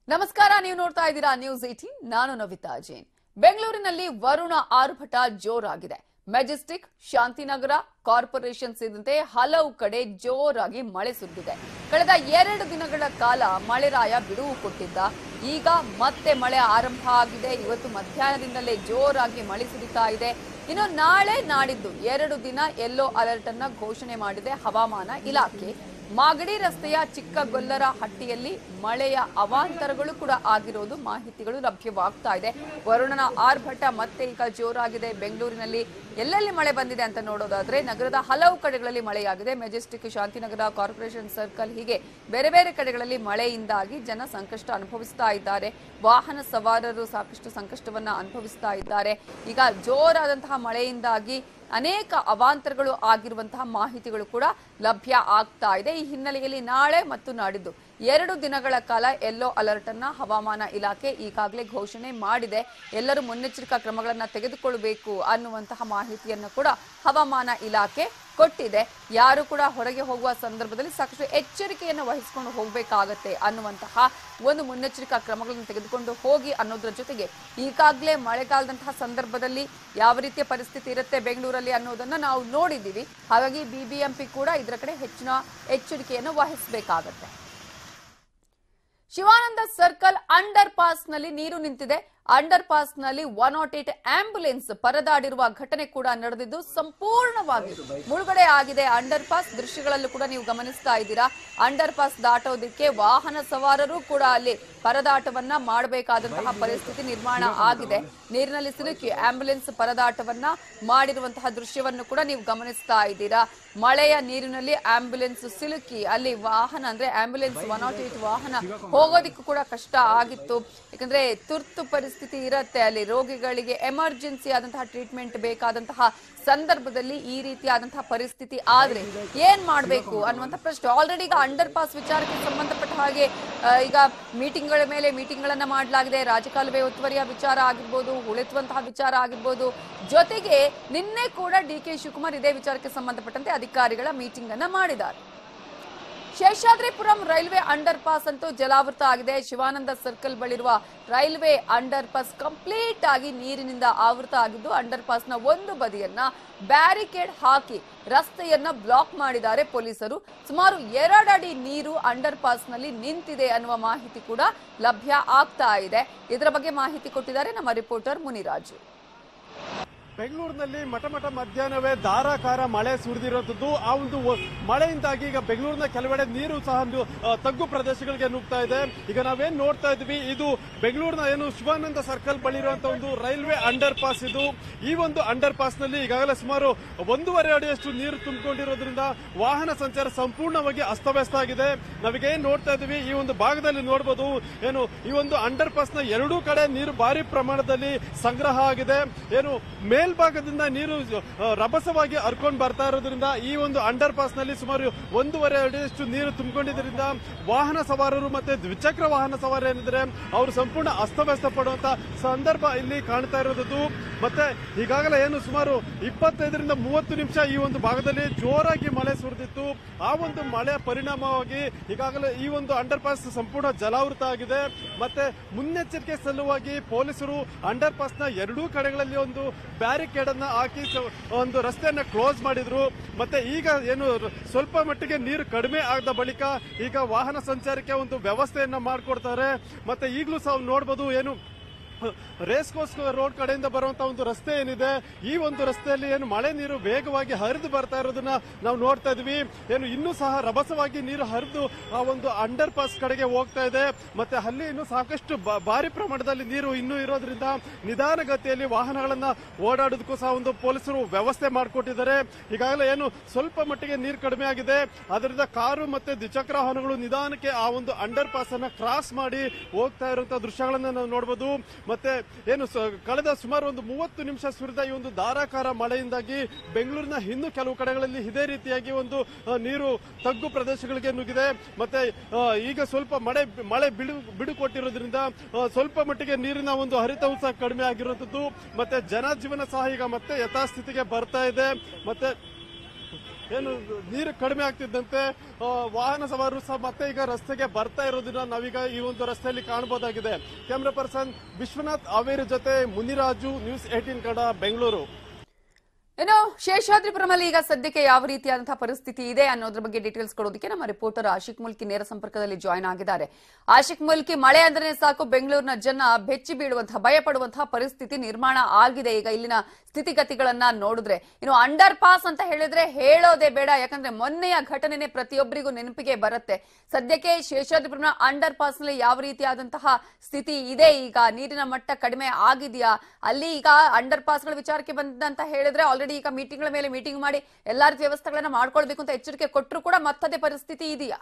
ನಮಸ್ಕಾರ ನೀವು ನೋಡ್ತಾ ಇದ್ದೀರಾ ನ್ಯೂಸ್ ಏಟೀನ್ ನಾನು ನವಿತಾ ಜೈನ್ ಬೆಂಗಳೂರಿನಲ್ಲಿ ವರುಣ ಆರ್ಭಟ ಜೋರಾಗಿದೆ ಮೆಜೆಸ್ಟಿಕ್ ಶಾಂತಿನಗರ ಕಾರ್ಪೊರೇಷನ್ ಸೇರಿದಂತೆ ಹಲವು ಕಡೆ ಜೋರಾಗಿ ಮಳೆ ಸುರಿದಿದೆ ಕಳೆದ ಎರಡು ದಿನಗಳ ಕಾಲ ಮಳೆರಾಯ ಬಿಡುವು ಕೊಟ್ಟಿದ್ದ ಈಗ ಮತ್ತೆ ಮಳೆ ಆರಂಭ ಆಗಿದೆ ಇವತ್ತು ಮಧ್ಯಾಹ್ನದಿಂದಲೇ ಜೋರಾಗಿ ಮಳೆ ಸುರಿತಾ ಇದೆ ಇನ್ನು ನಾಳೆ ನಾಡಿದ್ದು ಎರಡು ದಿನ ಯೆಲ್ಲೋ ಅಲರ್ಟ್ ಅನ್ನ ಘೋಷಣೆ ಮಾಡಿದೆ ಹವಾಮಾನ ಇಲಾಖೆ ಮಾಗಡಿ ರಸ್ತೆಯ ಚಿಕ್ಕಗೊಲ್ಲರ ಹಟ್ಟಿಯಲ್ಲಿ ಮಳೆಯ ಅವಾಂತರಗಳು ಕೂಡ ಆಗಿರೋದು ಮಾಹಿತಿಗಳು ಲಭ್ಯವಾಗ್ತಾ ಇದೆ ವರುಣನ ಆರ್ಭಟ ಮತ್ತೆ ಈಗ ಜೋರಾಗಿದೆ ಬೆಂಗಳೂರಿನಲ್ಲಿ ಎಲ್ಲೆಲ್ಲಿ ಮಳೆ ಬಂದಿದೆ ಅಂತ ನೋಡೋದಾದ್ರೆ ನಗರದ ಹಲವು ಕಡೆಗಳಲ್ಲಿ ಮಳೆಯಾಗಿದೆ ಮೆಜೆಸ್ಟಿಕ್ ಶಾಂತಿನಗರ ಕಾರ್ಪೊರೇಷನ್ ಸರ್ಕಲ್ ಹೀಗೆ ಬೇರೆ ಬೇರೆ ಕಡೆಗಳಲ್ಲಿ ಮಳೆಯಿಂದಾಗಿ ಜನ ಸಂಕಷ್ಟ ಅನುಭವಿಸ್ತಾ ಇದ್ದಾರೆ ವಾಹನ ಸವಾರರು ಸಾಕಷ್ಟು ಸಂಕಷ್ಟವನ್ನ ಅನುಭವಿಸ್ತಾ ಇದ್ದಾರೆ ಈಗ ಜೋರಾದಂತಹ ಮಳೆಯಿಂದಾಗಿ ಅನೇಕ ಅವಾಂತರಗಳು ಆಗಿರುವಂತಹ ಮಾಹಿತಿಗಳು ಕೂಡ ಲಭ್ಯ ಆಗ್ತಾ ಇದೆ ಈ ಹಿನ್ನೆಲೆಯಲ್ಲಿ ನಾಳೆ ಮತ್ತು ನಾಡಿದ್ದು ಎರಡು ದಿನಗಳ ಕಾಲ ಯೆಲ್ಲೋ ಅಲರ್ಟ್ ಅನ್ನ ಹವಾಮಾನ ಇಲಾಖೆ ಈಗಾಗಲೇ ಘೋಷಣೆ ಮಾಡಿದೆ ಎಲ್ಲರೂ ಮುನ್ನೆಚ್ಚರಿಕಾ ಕ್ರಮಗಳನ್ನ ತೆಗೆದುಕೊಳ್ಳಬೇಕು ಅನ್ನುವಂತಹ ಮಾಹಿತಿಯನ್ನು ಕೂಡ ಹವಾಮಾನ ಇಲಾಖೆ ಕೊಟ್ಟಿದೆ ಯಾರು ಕೂಡ ಹೊರಗೆ ಹೋಗುವ ಸಂದರ್ಭದಲ್ಲಿ ಸಾಕಷ್ಟು ಎಚ್ಚರಿಕೆಯನ್ನು ವಹಿಸಿಕೊಂಡು ಹೋಗಬೇಕಾಗತ್ತೆ ಅನ್ನುವಂತಹ ಒಂದು ಮುನ್ನೆಚ್ಚರಿಕಾ ಕ್ರಮಗಳನ್ನು ತೆಗೆದುಕೊಂಡು ಹೋಗಿ ಅನ್ನೋದ್ರ ಜೊತೆಗೆ ಈಗಾಗಲೇ ಮಳೆಗಾಲದಂತಹ ಸಂದರ್ಭದಲ್ಲಿ ಯಾವ ರೀತಿಯ ಪರಿಸ್ಥಿತಿ ಇರುತ್ತೆ ಬೆಂಗಳೂರಲ್ಲಿ ಅನ್ನೋದನ್ನ ನಾವು ನೋಡಿದ್ದೀವಿ ಹಾಗಾಗಿ ಬಿಬಿಎಂಪಿ ಕೂಡ ಇದರ ಕಡೆ ಹೆಚ್ಚಿನ ಎಚ್ಚರಿಕೆಯನ್ನು ವಹಿಸಬೇಕಾಗತ್ತೆ ಶಿವಾನಂದ ಸರ್ಕಲ್ ಅಂಡರ್ ಪಾಸ್ ನಲ್ಲಿ ನೀರು ನಿಂತಿದೆ ಅಂಡರ್ ಪಾಸ್ ನಲ್ಲಿ ಒನ್ ನಾಟ್ ಏಟ್ ಆಂಬ್ಯುಲೆನ್ಸ್ ಪರದಾಡಿರುವ ಘಟನೆ ಕೂಡ ನಡೆದಿದ್ದು ಸಂಪೂರ್ಣವಾಗಿ ಮುಳುಗಡೆ ಆಗಿದೆ ಅಂಡರ್ ಪಾಸ್ ದೃಶ್ಯಗಳಲ್ಲೂ ಕೂಡ ನೀವು ಗಮನಿಸ್ತಾ ಇದ್ದೀರಾ ಅಂಡರ್ ಪಾಸ್ ದಾಟೋದಕ್ಕೆ ವಾಹನ ಸವಾರರು ಕೂಡ ಅಲ್ಲಿ ಪರದಾಟವನ್ನ ಮಾಡಬೇಕಾದಂತಹ ಪರಿಸ್ಥಿತಿ ನಿರ್ಮಾಣ ಆಗಿದೆ ನೀರಿನಲ್ಲಿ ಸಿಲುಕಿ ಆಂಬ್ಯುಲೆನ್ಸ್ ಪರದಾಟವನ್ನ ಮಾಡಿರುವಂತಹ ದೃಶ್ಯವನ್ನು ಕೂಡ ನೀವು ಗಮನಿಸ್ತಾ ಇದ್ದೀರಾ ಮಳೆಯ ನೀರಿನಲ್ಲಿ ಆಂಬ್ಯುಲೆನ್ಸ್ ಸಿಲುಕಿ ಅಲ್ಲಿ ವಾಹನ ಅಂದ್ರೆ ಆಂಬ್ಯುಲೆನ್ಸ್ ಒನ್ ನಾಟ್ ಏಟ್ ವಾಹನ ಹೋಗೋದಿಕ್ಕೂ ಕೂಡ ಕಷ್ಟ ಆಗಿತ್ತು ಯಾಕಂದ್ರೆ ತುರ್ತು ಪರಿಸ್ಥಿತಿ ಇರತ್ತೆ ಅಲ್ಲಿ ರೋಗಿಗಳಿಗೆ ಎಮರ್ಜೆನ್ಸಿ ಆದಂತಹ ಟ್ರೀಟ್ಮೆಂಟ್ ಬೇಕಾದಂತಹ ಸಂದರ್ಭದಲ್ಲಿ ಈ ರೀತಿಯಾದಂತಹ ಪರಿಸ್ಥಿತಿ ಆದ್ರೆ ಏನ್ ಮಾಡ್ಬೇಕು ಅನ್ನುವಂಥ ಪ್ರಶ್ನೆ ಆಲ್ರೆಡಿ ಈಗ ಅಂಡರ್ ಪಾಸ್ ವಿಚಾರಕ್ಕೆ ಸಂಬಂಧಪಟ್ಟ ಹಾಗೆ ಆ, ಈಗ ಮೀಟಿಂಗ್ಗಳ ಮೇಲೆ ಮೀಟಿಂಗ್ ಗಳನ್ನ ಮಾಡಲಾಗಿದೆ ರಾಜಕಾಲುವೆ ಒತ್ತುವರಿಯ ವಿಚಾರ ಆಗಿರ್ಬೋದು ಉಳಿಸುವಂತಹ ವಿಚಾರ ಆಗಿರ್ಬೋದು ಜೊತೆಗೆ ನಿನ್ನೆ ಕೂಡ ಡಿ ಕೆ ಶಿವಕುಮಾರ್ ಇದೇ ವಿಚಾರಕ್ಕೆ ಸಂಬಂಧಪಟ್ಟಂತೆ ಅಧಿಕಾರಿಗಳ ಮೀಟಿಂಗ್ ಅನ್ನ ಮಾಡಿದ್ದಾರೆ ಶೇಷಾದ್ರಿಪುರಂ ರೈಲ್ವೆ ಅಂಡರ್ ಪಾಸ್ ಅಂತೂ ಜಲಾವೃತ ಆಗಿದೆ ಶಿವಾನಂದ ಸರ್ಕಲ್ ಬಳಿರುವ ರೈಲ್ವೆ ಅಂಡರ್ ಪಾಸ್ ಕಂಪ್ಲೀಟ್ ಆಗಿ ನೀರಿನಿಂದ ಆವೃತ ಆಗಿದ್ದು ಅಂಡರ್ ಪಾಸ್ ನ ಒಂದು ಬದಿಯನ್ನ ಬ್ಯಾರಿಕೇಡ್ ಹಾಕಿ ರಸ್ತೆಯನ್ನ ಬ್ಲಾಕ್ ಮಾಡಿದ್ದಾರೆ ಪೊಲೀಸರು ಸುಮಾರು ಎರಡಡಿ ನೀರು ಅಂಡರ್ ಪಾಸ್ ನಲ್ಲಿ ನಿಂತಿದೆ ಅನ್ನುವ ಮಾಹಿತಿ ಕೂಡ ಲಭ್ಯ ಆಗ್ತಾ ಇದೆ ಇದರ ಬಗ್ಗೆ ಮಾಹಿತಿ ಕೊಟ್ಟಿದ್ದಾರೆ ನಮ್ಮ ರಿಪೋರ್ಟರ್ ಮುನಿರಾಜು ಬೆಂಗಳೂರಿನಲ್ಲಿ ಮಠ ಮಠ ಮಧ್ಯಾಹ್ನವೇ ಧಾರಾಕಾರ ಮಳೆ ಸುರಿದಿರುವಂತದ್ದು ಆ ಒಂದು ವ- ಮಳೆಯಿಂದಾಗಿ ಈಗ ಬೆಂಗಳೂರಿನ ಕೆಲವೆಡೆ ನೀರು ಸಹ ಒಂದು ಆ, ತಗ್ಗು ಪ್ರದೇಶಗಳಿಗೆ ನುಗ್ತಾ ಇದೆ ಈಗ ನಾವೇನ್ ನೋಡ್ತಾ ಇದ್ವಿ ಇದು ಬೆಂಗಳೂರಿನ ಏನು ಶಿವಾನಂದ ಸರ್ಕಲ್ ಬಳಿ ಇರುವಂತಹ ಒಂದು ರೈಲ್ವೆ ಅಂಡರ್ ಪಾಸ್ ಇದು ಈ ಒಂದು ಅಂಡರ್ ಪಾಸ್ ನಲ್ಲಿ ಈಗಾಗಲೇ ಸುಮಾರು ಒಂದೂವರೆ ಅಡಿಯಷ್ಟು ನೀರು ತುಂಬಿಕೊಂಡಿರೋದ್ರಿಂದ ವಾಹನ ಸಂಚಾರ ಸಂಪೂರ್ಣವಾಗಿ ಅಸ್ತವ್ಯಸ್ತ ಆಗಿದೆ ನಾವೀಗ ಏನ್ ನೋಡ್ತಾ ಇದ್ವಿ ಈ ಒಂದು ಭಾಗದಲ್ಲಿ ನೋಡಬಹುದು ಏನು ಈ ಒಂದು ಅಂಡರ್ ಪಾಸ್ ನ ಎರಡೂ ಕಡೆ ನೀರು ಭಾರಿ ಪ್ರಮಾಣದಲ್ಲಿ ಸಂಗ್ರಹ ಆಗಿದೆ ಏನು ಮೇಲ್ಭಾಗದಿಂದ ನೀರು ಆ, ರಭಸವಾಗಿ ಹರ್ಕೊಂಡು ಬರ್ತಾ ಇರೋದ್ರಿಂದ ಈ ಒಂದು ಅಂಡರ್ ಪಾಸ್ ನಲ್ಲಿ ಸುಮಾರು ಒಂದೂವರೆ ಅಡಿಯಷ್ಟು ನೀರು ತುಂಬಿಕೊಂಡಿದ್ದರಿಂದ ವಾಹನ ಸವಾರರು ಮತ್ತೆ ದ್ವಿಚಕ್ರ ವಾಹನ ಸವಾರ ಏನಿದ್ರೆ ಅವರು ಸಂಪೂರ್ಣ ಅಸ್ತವ್ಯಸ್ತ ಪಡುವಂತ ಸಂದರ್ಭ ಇಲ್ಲಿ ಕಾಣ್ತಾ ಇರೋದು ಮತ್ತೆ ಈಗಾಗಲೇ ಏನು ಸುಮಾರು ಇಪ್ಪತ್ತೈದರಿಂದ ಮೂವತ್ತು ನಿಮಿಷ ಈ ಒಂದು ಭಾಗದಲ್ಲಿ ಜೋರಾಗಿ ಮಳೆ ಸುರಿದಿತ್ತು ಆ ಒಂದು ಮಳೆ ಪರಿಣಾಮವಾಗಿ ಈಗಾಗಲೇ ಈ ಒಂದು ಅಂಡರ್ ಪಾಸ್ ಸಂಪೂರ್ಣ ಜಲಾವೃತ ಆಗಿದೆ ಮತ್ತೆ ಮುನ್ನೆಚ್ಚರಿಕೆ ಸಲುವಾಗಿ ಪೊಲೀಸರು ಅಂಡರ್ ಪಾಸ್ ನ ಎರಡೂ ಕಡೆಗಳಲ್ಲಿ ಒಂದು ಬ್ಯಾರಿಕೇಡ್ ಅನ್ನ ಹಾಕಿ ಸ- ಒಂದು ರಸ್ತೆಯನ್ನ ಕ್ಲೋಸ್ ಮಾಡಿದ್ರು ಮತ್ತೆ ಈಗ ಏನು ರ- ಸ್ವಲ್ಪ ಮಟ್ಟಿಗೆ ನೀರು ಕಡಿಮೆ ಆದ ಬಳಿಕ ಈಗ ವಾಹನ ಸಂಚಾರಕ್ಕೆ ಒಂದು ವ್ಯವಸ್ಥೆಯನ್ನ ಮಾಡಿಕೊಡ್ತಾರೆ ಮತ್ತೆ ಈಗಲೂ ಸಹ ನೋಡಬಹುದು ಏನು ರೇಸ್ ಕೋರ್ಸ್ ರೋಡ್ ಕಡೆಯಿಂದ ಬರುವಂತ ಒಂದು ರಸ್ತೆ ಏನಿದೆ ಈ ಒಂದು ರಸ್ತೆಯಲ್ಲಿ ಏನು ಮಳೆ ನೀರು ವೇಗವಾಗಿ ಹರಿದು ಬರ್ತಾ ಇರೋದನ್ನ ನಾವು ನೋಡ್ತಾ ಇದ್ವಿ ಏನು ಇನ್ನೂ ಸಹ ರಭಸವಾಗಿ ನೀರು ಹರಿದು ಆ ಒಂದು ಅಂಡರ್ ಪಾಸ್ ಕಡೆಗೆ ಹೋಗ್ತಾ ಇದೆ ಮತ್ತೆ ಅಲ್ಲಿ ಇನ್ನು ಸಾಕಷ್ಟು ಬ- ಭಾರಿ ಪ್ರಮಾಣದಲ್ಲಿ ನೀರು ಇನ್ನೂ ಇರೋದ್ರಿಂದ ನಿಧಾನಗತಿಯಲ್ಲಿ ವಾಹನಗಳನ್ನ ಓಡಾಡೋದಕ್ಕೂ ಸಹ ಒಂದು ಪೊಲೀಸರು ವ್ಯವಸ್ಥೆ ಮಾಡಿಕೊಟ್ಟಿದ್ದಾರೆ ಈಗಾಗಲೇ ಏನು ಸ್ವಲ್ಪ ಮಟ್ಟಿಗೆ ನೀರು ಕಡಿಮೆ ಆಗಿದೆ ಅದರಿಂದ ಕಾರು ಮತ್ತೆ ದ್ವಿಚಕ್ರ ವಾಹನಗಳು ನಿಧಾನಕ್ಕೆ ಆ ಒಂದು ಅಂಡರ್ ಪಾಸ್ ಅನ್ನ ಕ್ರಾಸ್ ಮಾಡಿ ಹೋಗ್ತಾ ಇರುವಂತಹ ದೃಶ್ಯಗಳನ್ನ ನಾವು ನೋಡಬಹುದು ಮತ್ತೆ ಏನು ಸ- ಕಳೆದ ಸುಮಾರು ಒಂದು ಮೂವತ್ತು ನಿಮಿಷ ಸುರಿದ ಈ ಒಂದು ಧಾರಾಕಾರ ಮಳೆಯಿಂದಾಗಿ ಬೆಂಗಳೂರಿನ ಇನ್ನು ಕೆಲವು ಕಡೆಗಳಲ್ಲಿ ಇದೇ ರೀತಿಯಾಗಿ ಒಂದು ಆ, ನೀರು ತಗ್ಗು ಪ್ರದೇಶಗಳಿಗೆ ನುಗ್ಗಿದೆ ಮತ್ತೆ ಆ, ಈಗ ಸ್ವಲ್ಪ ಮಳೆ ಮಳೆ ಬಿಡು ಬಿಡು ಕೊಟ್ಟಿರೋದ್ರಿಂದ ಆ, ಸ್ವಲ್ಪ ಮಟ್ಟಿಗೆ ನೀರಿನ ಒಂದು ಹರಿತವು ಸಹ ಕಡಿಮೆ ಆಗಿರುವಂತದ್ದು ಮತ್ತೆ ಜನಜೀವನ ಸಹ ಈಗ ಮತ್ತೆ ಯಥಾಸ್ಥಿತಿಗೆ ಬರ್ತಾ ಇದೆ ಮತ್ತೆ ಏನು ನೀರು ಕಡಿಮೆ ಆಗ್ತಿದ್ದಂತೆ ಆ, ವಾಹನ ಸವಾರರು ಸಹ ಮತ್ತೆ ಈಗ ರಸ್ತೆಗೆ ಬರ್ತಾ ಇರೋದನ್ನ ನಾವೀಗ ಈ ಒಂದು ರಸ್ತೆಯಲ್ಲಿ ಕಾಣಬಹುದಾಗಿದೆ ಕ್ಯಾಮ್ರಾ ಪರ್ಸನ್ ವಿಶ್ವನಾಥ್ ಹಾವೇರಿ ಜೊತೆ ಮುನಿರಾಜು ನ್ಯೂಸ್ ಏಟೀನ್ ಕನ್ನಡ ಬೆಂಗಳೂರು ಇನ್ನು ಶೇಷಾದ್ರಿಪುರಮಲ್ಲಿ ಈಗ ಸದ್ಯಕ್ಕೆ ಯಾವ ರೀತಿಯಾದಂತಹ ಪರಿಸ್ಥಿತಿ ಇದೆ ಅನ್ನೋದ್ರ ಬಗ್ಗೆ ಡೀಟೇಲ್ಸ್ ಕೊಡೋದಕ್ಕೆ ನಮ್ಮ ರಿಪೋರ್ಟರ್ ಆಶಿಕ್ ಮುಲ್ಕಿ ನೇರ ಸಂಪರ್ಕದಲ್ಲಿ ಜಾಯ್ನ್ ಆಗಿದ್ದಾರೆ ಆಶಿಕ್ ಮುಲ್ಕಿ ಮಳೆ ಅಂದ್ರೆ ಸಾಕು ಬೆಂಗಳೂರಿನ ಜನ ಬೆಚ್ಚಿ ಬೀಳುವಂತಹ ಭಯ ಪಡುವಂತಹ ಪರಿಸ್ಥಿತಿ ನಿರ್ಮಾಣ ಆಗಿದೆ ಈಗ ಇಲ್ಲಿನ ಸ್ಥಿತಿಗತಿಗಳನ್ನ ನೋಡಿದ್ರೆ ಇನ್ನು ಅಂಡರ್ ಪಾಸ್ ಅಂತ ಹೇಳಿದ್ರೆ ಹೇಳೋದೇ ಬೇಡ ಯಾಕಂದ್ರೆ ಮೊನ್ನೆಯ ಘಟನೆನೆ ಪ್ರತಿಯೊಬ್ಬರಿಗೂ ನೆನಪಿಗೆ ಬರುತ್ತೆ ಸದ್ಯಕ್ಕೆ ಶೇಷಾದ್ರಿಪುರನ ಅಂಡರ್ ಪಾಸ್ ನಲ್ಲಿ ಯಾವ ರೀತಿಯಾದಂತಹ ಸ್ಥಿತಿ ಇದೆ ಈಗ ನೀರಿನ ಮಟ್ಟ ಕಡಿಮೆ ಆಗಿದೆಯಾ ಅಲ್ಲಿ ಈಗ ಅಂಡರ್ ಪಾಸ್ಗಳ ವಿಚಾರಕ್ಕೆ ಬಂದಂತ ಹೇಳಿದ್ರೆ ಆಲ್ರೆಡಿ ಈಗ ಮೀಟಿಂಗ್ಗಳ ಮೇಲೆ ಮೀಟಿಂಗ್ ಮಾಡಿ ಎಲ್ಲಾ ರೀತಿ ವ್ಯವಸ್ಥೆಗಳನ್ನ ಮಾಡ್ಕೊಳ್ಬೇಕು ಅಂತ ಎಚ್ಚರಿಕೆ ಕೊಟ್ಟರು ಕೂಡ ಮತ್ತದೇ ಪರಿಸ್ಥಿತಿ ಇದೆಯಾ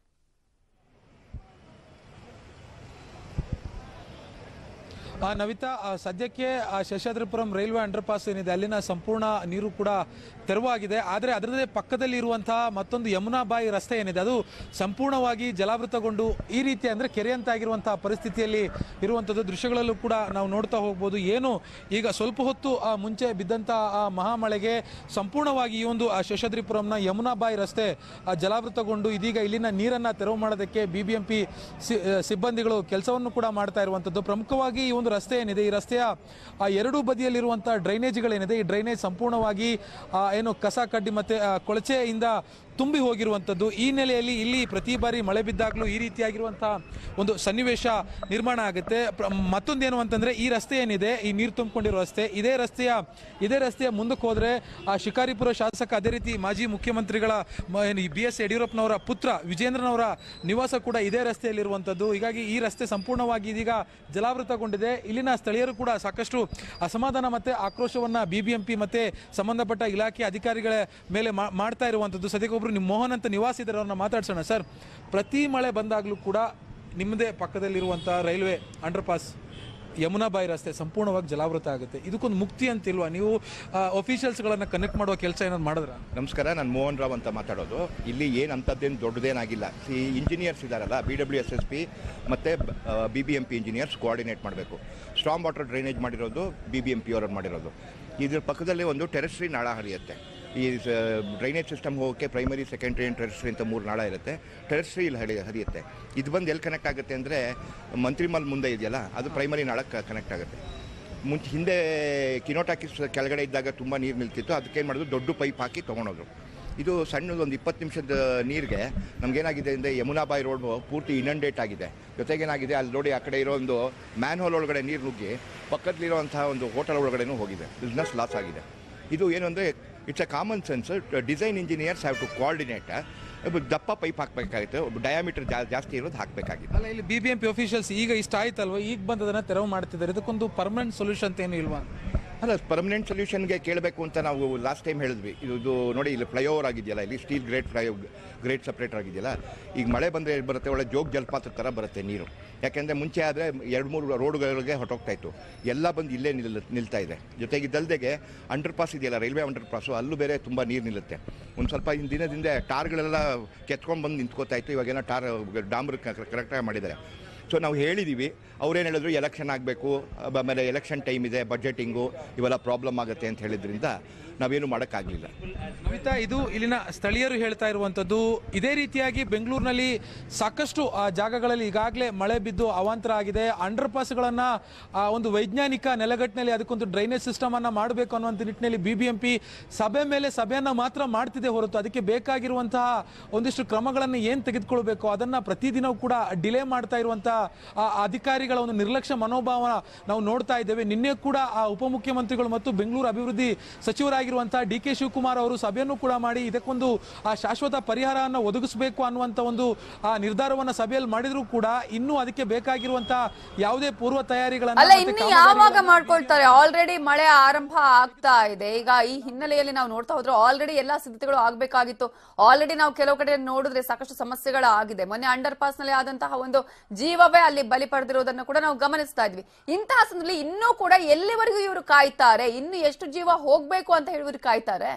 ಆ, ನವಿತಾ ಆ, ಸದ್ಯಕ್ಕೆ ಆ ಶೇಷಾದ್ರಿಪುರಂ ರೈಲ್ವೆ ಅಂಡರ್ ಪಾಸ್ ಏನಿದೆ ಅಲ್ಲಿನ ಸಂಪೂರ್ಣ ನೀರು ಕೂಡ ತೆರವಾಗಿದೆ ಆದರೆ ಅದರದೇ ಪಕ್ಕದಲ್ಲಿ ಇರುವಂತಹ ಮತ್ತೊಂದು ಯಮುನಾಬಾಯಿ ರಸ್ತೆ ಏನಿದೆ ಅದು ಸಂಪೂರ್ಣವಾಗಿ ಜಲಾವೃತಗೊಂಡು ಈ ರೀತಿ ಅಂದ್ರೆ ಕೆರೆಯಂತಾಗಿರುವಂತಹ ಪರಿಸ್ಥಿತಿಯಲ್ಲಿ ಇರುವಂಥದ್ದು ದೃಶ್ಯಗಳಲ್ಲೂ ಕೂಡ ನಾವು ನೋಡ್ತಾ ಹೋಗ್ಬೋದು ಏನು ಈಗ ಸ್ವಲ್ಪ ಹೊತ್ತು ಆ, ಮುಂಚೆ ಬಿದ್ದಂತ ಆ ಮಹಾಮಳೆಗೆ ಸಂಪೂರ್ಣವಾಗಿ ಈ ಒಂದು ಆ ಶೇಷಾದ್ರಿಪುರಂನ ಯಮುನಾಬಾಯಿ ರಸ್ತೆ ಆ, ಜಲಾವೃತಗೊಂಡು ಇದೀಗ ಇಲ್ಲಿನ ನೀರನ್ನ ತೆರವು ಮಾಡೋದಕ್ಕೆ ಬಿಬಿಎಂಪಿ ಸಿಬ್ಬಂದಿಗಳು ಕೆಲಸವನ್ನು ಕೂಡ ಮಾಡ್ತಾ ಇರುವಂತದ್ದು ಪ್ರಮುಖವಾಗಿ ಈ ಒಂದು ರಸ್ತೆ ಏನಿದೆ ಈ ರಸ್ತೆಯ ಆ ಎರಡೂ ಬದಿಯಲ್ಲಿರುವಂತಹ ಡ್ರೈನೇಜ್ಗಳೇನಿದೆ ಈ ಡ್ರೈನೇಜ್ ಸಂಪೂರ್ಣವಾಗಿ ಆ, ಏನು ಕಸ ಕಡ್ಡಿ ಮತ್ತೆ ಆ, ಕೊಳಚೆಯಿಂದ ತುಂಬಿ ಹೋಗಿರುವಂಥದ್ದು ಈ ನೆಲೆಯಲ್ಲಿ ಇಲ್ಲಿ ಪ್ರತಿ ಬಾರಿ ಮಳೆ ಬಿದ್ದಾಗಲೂ ಈ ರೀತಿಯಾಗಿರುವಂತಹ ಒಂದು ಸನ್ನಿವೇಶ ನಿರ್ಮಾಣ ಆಗುತ್ತೆ ಪ್ರ- ಮತ್ತೊಂದೇನು ಅಂತಂದ್ರೆ ಈ ರಸ್ತೆ ಏನಿದೆ ಈ ನೀರು ತುಂಬಿಕೊಂಡಿರೋ ರಸ್ತೆ ಇದೇ ರಸ್ತೆಯ ಇದೇ ರಸ್ತೆಯ ಮುಂದಕ್ಕೆ ಹೋದ್ರೆ ಆ ಶಿಕಾರಿಪುರ ಶಾಸಕ ಅದೇ ರೀತಿ ಮಾಜಿ ಮುಖ್ಯಮಂತ್ರಿಗಳ ಬಿ ಎಸ್ ಯಡಿಯೂರಪ್ಪನವರ ಪುತ್ರ ವಿಜೇಂದ್ರನವರ ನಿವಾಸ ಕೂಡ ಇದೇ ರಸ್ತೆಯಲ್ಲಿರುವಂಥದ್ದು ಹೀಗಾಗಿ ಈ ರಸ್ತೆ ಸಂಪೂರ್ಣವಾಗಿ ಇದೀಗ ಜಲಾವೃತಗೊಂಡಿದೆ ಇಲ್ಲಿನ ಸ್ಥಳೀಯರು ಕೂಡ ಸಾಕಷ್ಟು ಅಸಮಾಧಾನ ಮತ್ತೆ ಆಕ್ರೋಶವನ್ನ ಬಿಬಿಎಂಪಿ ಮತ್ತೆ ಸಂಬಂಧಪಟ್ಟ ಇಲಾಖೆ ಅಧಿಕಾರಿಗಳ ಮೇಲೆ ಮಾ- ಮಾಡ್ತಾ ಇರುವಂಥದ್ದು ಸದ್ಯಕ್ಕೆ ಒಬ್ರು ನಿಮ್ಮ ಮೋಹನ್ ಅಂತ ನಿವಾಸಿದ್ದಾರೆ ಅವ್ರನ್ನ ಮಾತಾಡ್ಸೋಣ ಸರ್ ಪ್ರತಿ ಮಳೆ ಬಂದಾಗಲೂ ಕೂಡ ನಿಮ್ಮದೇ ಪಕ್ಕದಲ್ಲಿರುವಂತಹ ರೈಲ್ವೆ ಅಂಡರ್ ಪಾಸ್ ಯಮುನಾಬಾಯಿ ರಸ್ತೆ ಸಂಪೂರ್ಣವಾಗಿ ಜಲಾವೃತ ಆಗುತ್ತೆ ಇದಕ್ಕೊಂದು ಮುಕ್ತಿ ಅಂತಿಲ್ವಾ ನೀವು ಅಫಿಷಿಯಲ್ಸ್ಗಳನ್ನು ಕನೆಕ್ಟ್ ಮಾಡುವ ಕೆಲಸ ಏನಾದ್ರು ಮಾಡಿದ್ರ ನಮಸ್ಕಾರ ನಾನು ಮೋಹನ್ ರಾವ್ ಅಂತ ಮಾತಾಡೋದು ಇಲ್ಲಿ ಏನು ಅಂಥದ್ದೇನು ದೊಡ್ಡದೇನಾಗಿಲ್ಲ ಈ ಇಂಜಿನಿಯರ್ಸ್ ಇದ್ದಾರಲ್ಲ B W S S P ಮತ್ತು B B M P engineers coordinate ಮಾಡಬೇಕು ಸ್ಟ್ರಾಂಗ್ ವಾಟರ್ ಡ್ರೈನೇಜ್ ಮಾಡಿರೋದು ಬಿ ಬಿ ಎಂ ಪಿ ಅವ್ರದ್ದು ಮಾಡಿರೋದು ಇದ್ರ ಪಕ್ಕದಲ್ಲಿ ಒಂದು ಟೆರೆಸ್ಟ್ರಿ ನಾಳ ಹರಿಯುತ್ತೆ ಈ ಡ್ರೈನೇಜ್ ಸಿಸ್ಟಮ್ ಹೋಗೋಕ್ಕೆ ಪ್ರೈಮರಿ ಸೆಕೆಂಡ್ರಿ ಆ್ಯಂಡ್ ಟೆರೆಸ್ಟ್ರಿ ಅಂತ ಮೂರು ನಾಳ ಇರುತ್ತೆ ಟೆರೆಸ್ಟ್ರಿ ಇಲ್ಲಿ ಹರಿ ಹರಿಯುತ್ತೆ ಇದು ಬಂದು ಎಲ್ಲಿ ಕನೆಕ್ಟ್ ಆಗುತ್ತೆ ಅಂದರೆ ಮಂತ್ರಿಮಲ್ ಮುಂದೆ ಇದೆಯಲ್ಲ ಅದು ಪ್ರೈಮರಿ ನಾಳಕ್ಕೆ ಕನೆಕ್ಟ್ ಆಗುತ್ತೆ ಮುಂಚೆ ಹಿಂದೆ ಕಿನೋಟಾಕಿಸ್ ಕೆಳಗಡೆ ಇದ್ದಾಗ ತುಂಬ ನೀರು ನಿಲ್ತಿತ್ತು ಅದಕ್ಕೇನು ಮಾಡಿದ್ರು ದೊಡ್ಡ ಪೈಪ್ ಹಾಕಿ ತೊಗೊಂಡೋದ್ರು ಇದು ಸಣ್ಣದು ಒಂದು ಇಪ್ಪತ್ತು ನಿಮಿಷದ ನೀರಿಗೆ ನಮಗೇನಾಗಿದೆ ಅಂದರೆ ಯಮುನಾಬಾಯಿ ರೋಡ್ ಪೂರ್ತಿ ಇನಂಡೇಟ್ ಆಗಿದೆ ಜೊತೆಗೇನಾಗಿದೆ ಅಲ್ಲಿ ನೋಡಿ ಆ ಕಡೆ ಇರೋ ಒಂದು ಮ್ಯಾನ್ ಹೋಲ್ ಒಳಗಡೆ ನೀರು ನುಗ್ಗಿ ಪಕ್ಕದಲ್ಲಿರುವಂತಹ ಒಂದು ಹೋಟೆಲ್ ಒಳಗಡೆನೂ ಹೋಗಿದೆ ಬಿಸ್ನೆಸ್ ಲಾಸ್ ಆಗಿದೆ ಇದು ಏನು ಅಂದರೆ it's a common sense design engineers have to coordinate ದಪ್ಪ ಪೈಪ್ ಹಾಕಬೇಕಾಗಿತ್ತು ಡಯಾಮೀಟರ್ ಜಾಸ್ತಿ ಇರೋದು ಹಾಕಬೇಕಾಗಿತ್ತು ಅಲ್ಲ ಇಲ್ಲಿ ಬಿಬಿಎಂಪಿ ಅಫಿಷಿಯಲ್ಸ್ ಈಗ ಇಷ್ಟ ಆಯ್ತಲ್ವಾ ಈಗ ಬಂದದನ್ನ ತೆರವು ಮಾಡ್ತಿದ್ದಾರೆ ಇದಕ್ಕೊಂದು ಪರ್ಮನೆಂಟ್ ಸೊಲ್ಯೂಷನ್ ಅಂತ ಏನು ಇಲ್ವಾ ಅಲ್ಲ ಪರ್ಮನೆಂಟ್ ಸೊಲ್ಯೂಷನ್ಗೆ ಕೇಳಬೇಕು ಅಂತ ನಾವು ಲಾಸ್ಟ್ ಟೈಮ್ ಹೇಳಿದ್ವಿ ಇದು ಇದು ನೋಡಿ ಇಲ್ಲಿ ಫ್ಲೈಓವರ್ ಆಗಿದೆಯಲ್ಲ ಇಲ್ಲಿ steel grade fly grade separator ಆಗಿದೆಯಲ್ಲ ಈಗ ಮಳೆ ಬಂದರೆ ಬರುತ್ತೆ ಒಳ್ಳೆ ಜೋಗ್ ಜಲಪಾತ ಥರ ಬರುತ್ತೆ ನೀರು ಯಾಕೆಂದರೆ ಮುಂಚೆ ಆದರೆ ಎರಡು ಮೂರು ರೋಡ್ಗಳಿಗೆ ಹೊಟ್ಟೋಗ್ತಾ ಇತ್ತು ಎಲ್ಲ ಬಂದು ಇಲ್ಲೇ ನಿಲ್ ನಿಲ್ತಾ ಇದೆ ಜೊತೆಗೆ ಇದಲ್ದೆಗೆ ಅಂಡರ್ ಪಾಸ್ ಇದೆಯಲ್ಲ ರೈಲ್ವೆ ಅಂಡರ್ ಪಾಸು ಅಲ್ಲೂ ಬೇರೆ ತುಂಬ ನೀರು ನಿಲ್ಲುತ್ತೆ ಒಂದು ಸ್ವಲ್ಪ ಇನ್ ದಿನದಿಂದ ಟಾರ್ಗಳೆಲ್ಲ ಕೆತ್ಕೊಂಡು ಬಂದು ನಿಂತ್ಕೋತಾ ಇತ್ತು ಇವಾಗೇನೋ ಟಾರ್ ಡಾಂಬರ್ ಕರೆಕ್ಟಾಗಿ ಮಾಡಿದ್ದಾರೆ ಸೊ ನಾವು ಹೇಳಿದ್ದೀವಿ ಅವ್ರೇನು ಹೇಳಿದ್ರು ಎಲೆಕ್ಷನ್ ಆಗಬೇಕು ಆಮೇಲೆ ಎಲೆಕ್ಷನ್ ಟೈಮ್ ಇದೆ ಬಜೆಟಿಂಗು ಇವೆಲ್ಲ ಪ್ರಾಬ್ಲಮ್ ಆಗುತ್ತೆ ಅಂತ ಹೇಳಿದ್ರಿಂದ ನಾವೇನು ಮಾಡೋಕ್ಕಾಗಲಿಲ್ಲ ನಮಿತಾ ಇದು ಇಲ್ಲಿನ ಸ್ಥಳೀಯರು ಹೇಳ್ತಾ ಇರುವಂತದ್ದು ಇದೇ ರೀತಿಯಾಗಿ ಬೆಂಗಳೂರಿನಲ್ಲಿ ಸಾಕಷ್ಟು ಆ, ಜಾಗಗಳಲ್ಲಿ ಈಗಾಗಲೇ ಮಳೆ ಬಿದ್ದು ಅವಾಂತರ ಆಗಿದೆ ಅಂಡರ್ ಪಾಸ್ಗಳನ್ನ ಆ, ಒಂದು ವೈಜ್ಞಾನಿಕ ನೆಲೆಗಟ್ಟಿನಲ್ಲಿ ಅದಕ್ಕೊಂದು ಡ್ರೈನೇಜ್ ಸಿಸ್ಟಮ್ ಅನ್ನ ಮಾಡಬೇಕು ಅನ್ನುವಂಥ ನಿಟ್ಟಿನಲ್ಲಿ ಬಿಬಿಎಂಪಿ ಸಭೆ ಮೇಲೆ ಸಭೆಯನ್ನ ಮಾತ್ರ ಮಾಡ್ತಿದೆ ಹೊರತು ಅದಕ್ಕೆ ಬೇಕಾಗಿರುವಂತಹ ಒಂದಿಷ್ಟು ಕ್ರಮಗಳನ್ನು ಏನ್ ತೆಗೆದುಕೊಳ್ಬೇಕು ಅದನ್ನ ಪ್ರತಿದಿನವೂ ಕೂಡ ಡಿಲೇ ಮಾಡ್ತಾ ಇರುವಂತಹ ಆ, ಅಧಿಕಾರಿಗಳ ಒಂದು ನಿರ್ಲಕ್ಷ್ಯ ಮನೋಭಾವ ನಾವು ನೋಡ್ತಾ ಇದ್ದೇವೆ ನಿನ್ನೆ ಕೂಡ ಆ ಉಪಮುಖ್ಯಮಂತ್ರಿಗಳು ಮತ್ತು ಬೆಂಗಳೂರು ಅಭಿವೃದ್ಧಿ ಸಚಿವರಾಗಿರುವಂತಹ ಡಿ ಕೆ ಶಿವಕುಮಾರ್ ಅವರು ಸಭೆಯನ್ನು ಕೂಡ ಮಾಡಿ ಇದಕ್ಕೊಂದು ಆ ಶಾಶ್ವತ ಪರಿಹಾರವನ್ನು ಒದಗಿಸಬೇಕು ಅನ್ನುವಂತ ಒಂದು ಆ ನಿರ್ಧಾರವನ್ನ ಸಭೆಯಲ್ಲಿ ಮಾಡಿದ್ರು ಕೂಡ ಇನ್ನೂ ಅದಕ್ಕೆ ಬೇಕಾಗಿರುವಂತಹ ಯಾವುದೇ ಪೂರ್ವ ತಯಾರಿಗಳನ್ನ ಅಲ್ಲ ಮತ್ತೆ ಇನ್ನು ಕಾಮಗಾರಿಗಳನ್ನ ಯಾವಾಗ ಮಾಡ್ಕೊಳ್ತಾರೆ ಆಲ್ರೆಡಿ ಮಳೆ ಆರಂಭ ಆಗ್ತಾ ಇದೆ ಈಗ ಈ ಹಿನ್ನೆಲೆಯಲ್ಲಿ ನಾವು ನೋಡ್ತಾ ಹೋದ್ರೆ ಆಲ್ರೆಡಿ ಎಲ್ಲಾ ಸಿದ್ಧತೆಗಳು ಆಗ್ಬೇಕಾಗಿತ್ತು ಆಲ್ರೆಡಿ ನಾವು ಕೆಲವು ಕಡೆ ನೋಡಿದ್ರೆ ಸಾಕಷ್ಟು ಸಮಸ್ಯೆಗಳಾಗಿದೆ ಮೊನ್ನೆ ಅಂಡರ್ ಪಾಸ್ ನಲ್ಲಿ ಆದಂತಹ ಒಂದು ಜೀವವೇ ಅಲ್ಲಿ ಬಲಿ ಪಡೆದಿರೋದನ್ನ ಕೂಡ ನಾವು ಗಮನಿಸ್ತಾ ಇದ್ವಿ ಇಂತಹ ಸಂದರ್ಭದಲ್ಲಿ ಇನ್ನೂ ಕೂಡ ಎಲ್ಲಿವರೆಗೂ ಇವರು ಕಾಯ್ತಾರೆ ಇನ್ನು ಎಷ್ಟು ಜೀವ ಹೋಗ್ಬೇಕು ಅಂತ ಹೇಳಿ ಇವರು ಕಾಯ್ತಾರೆ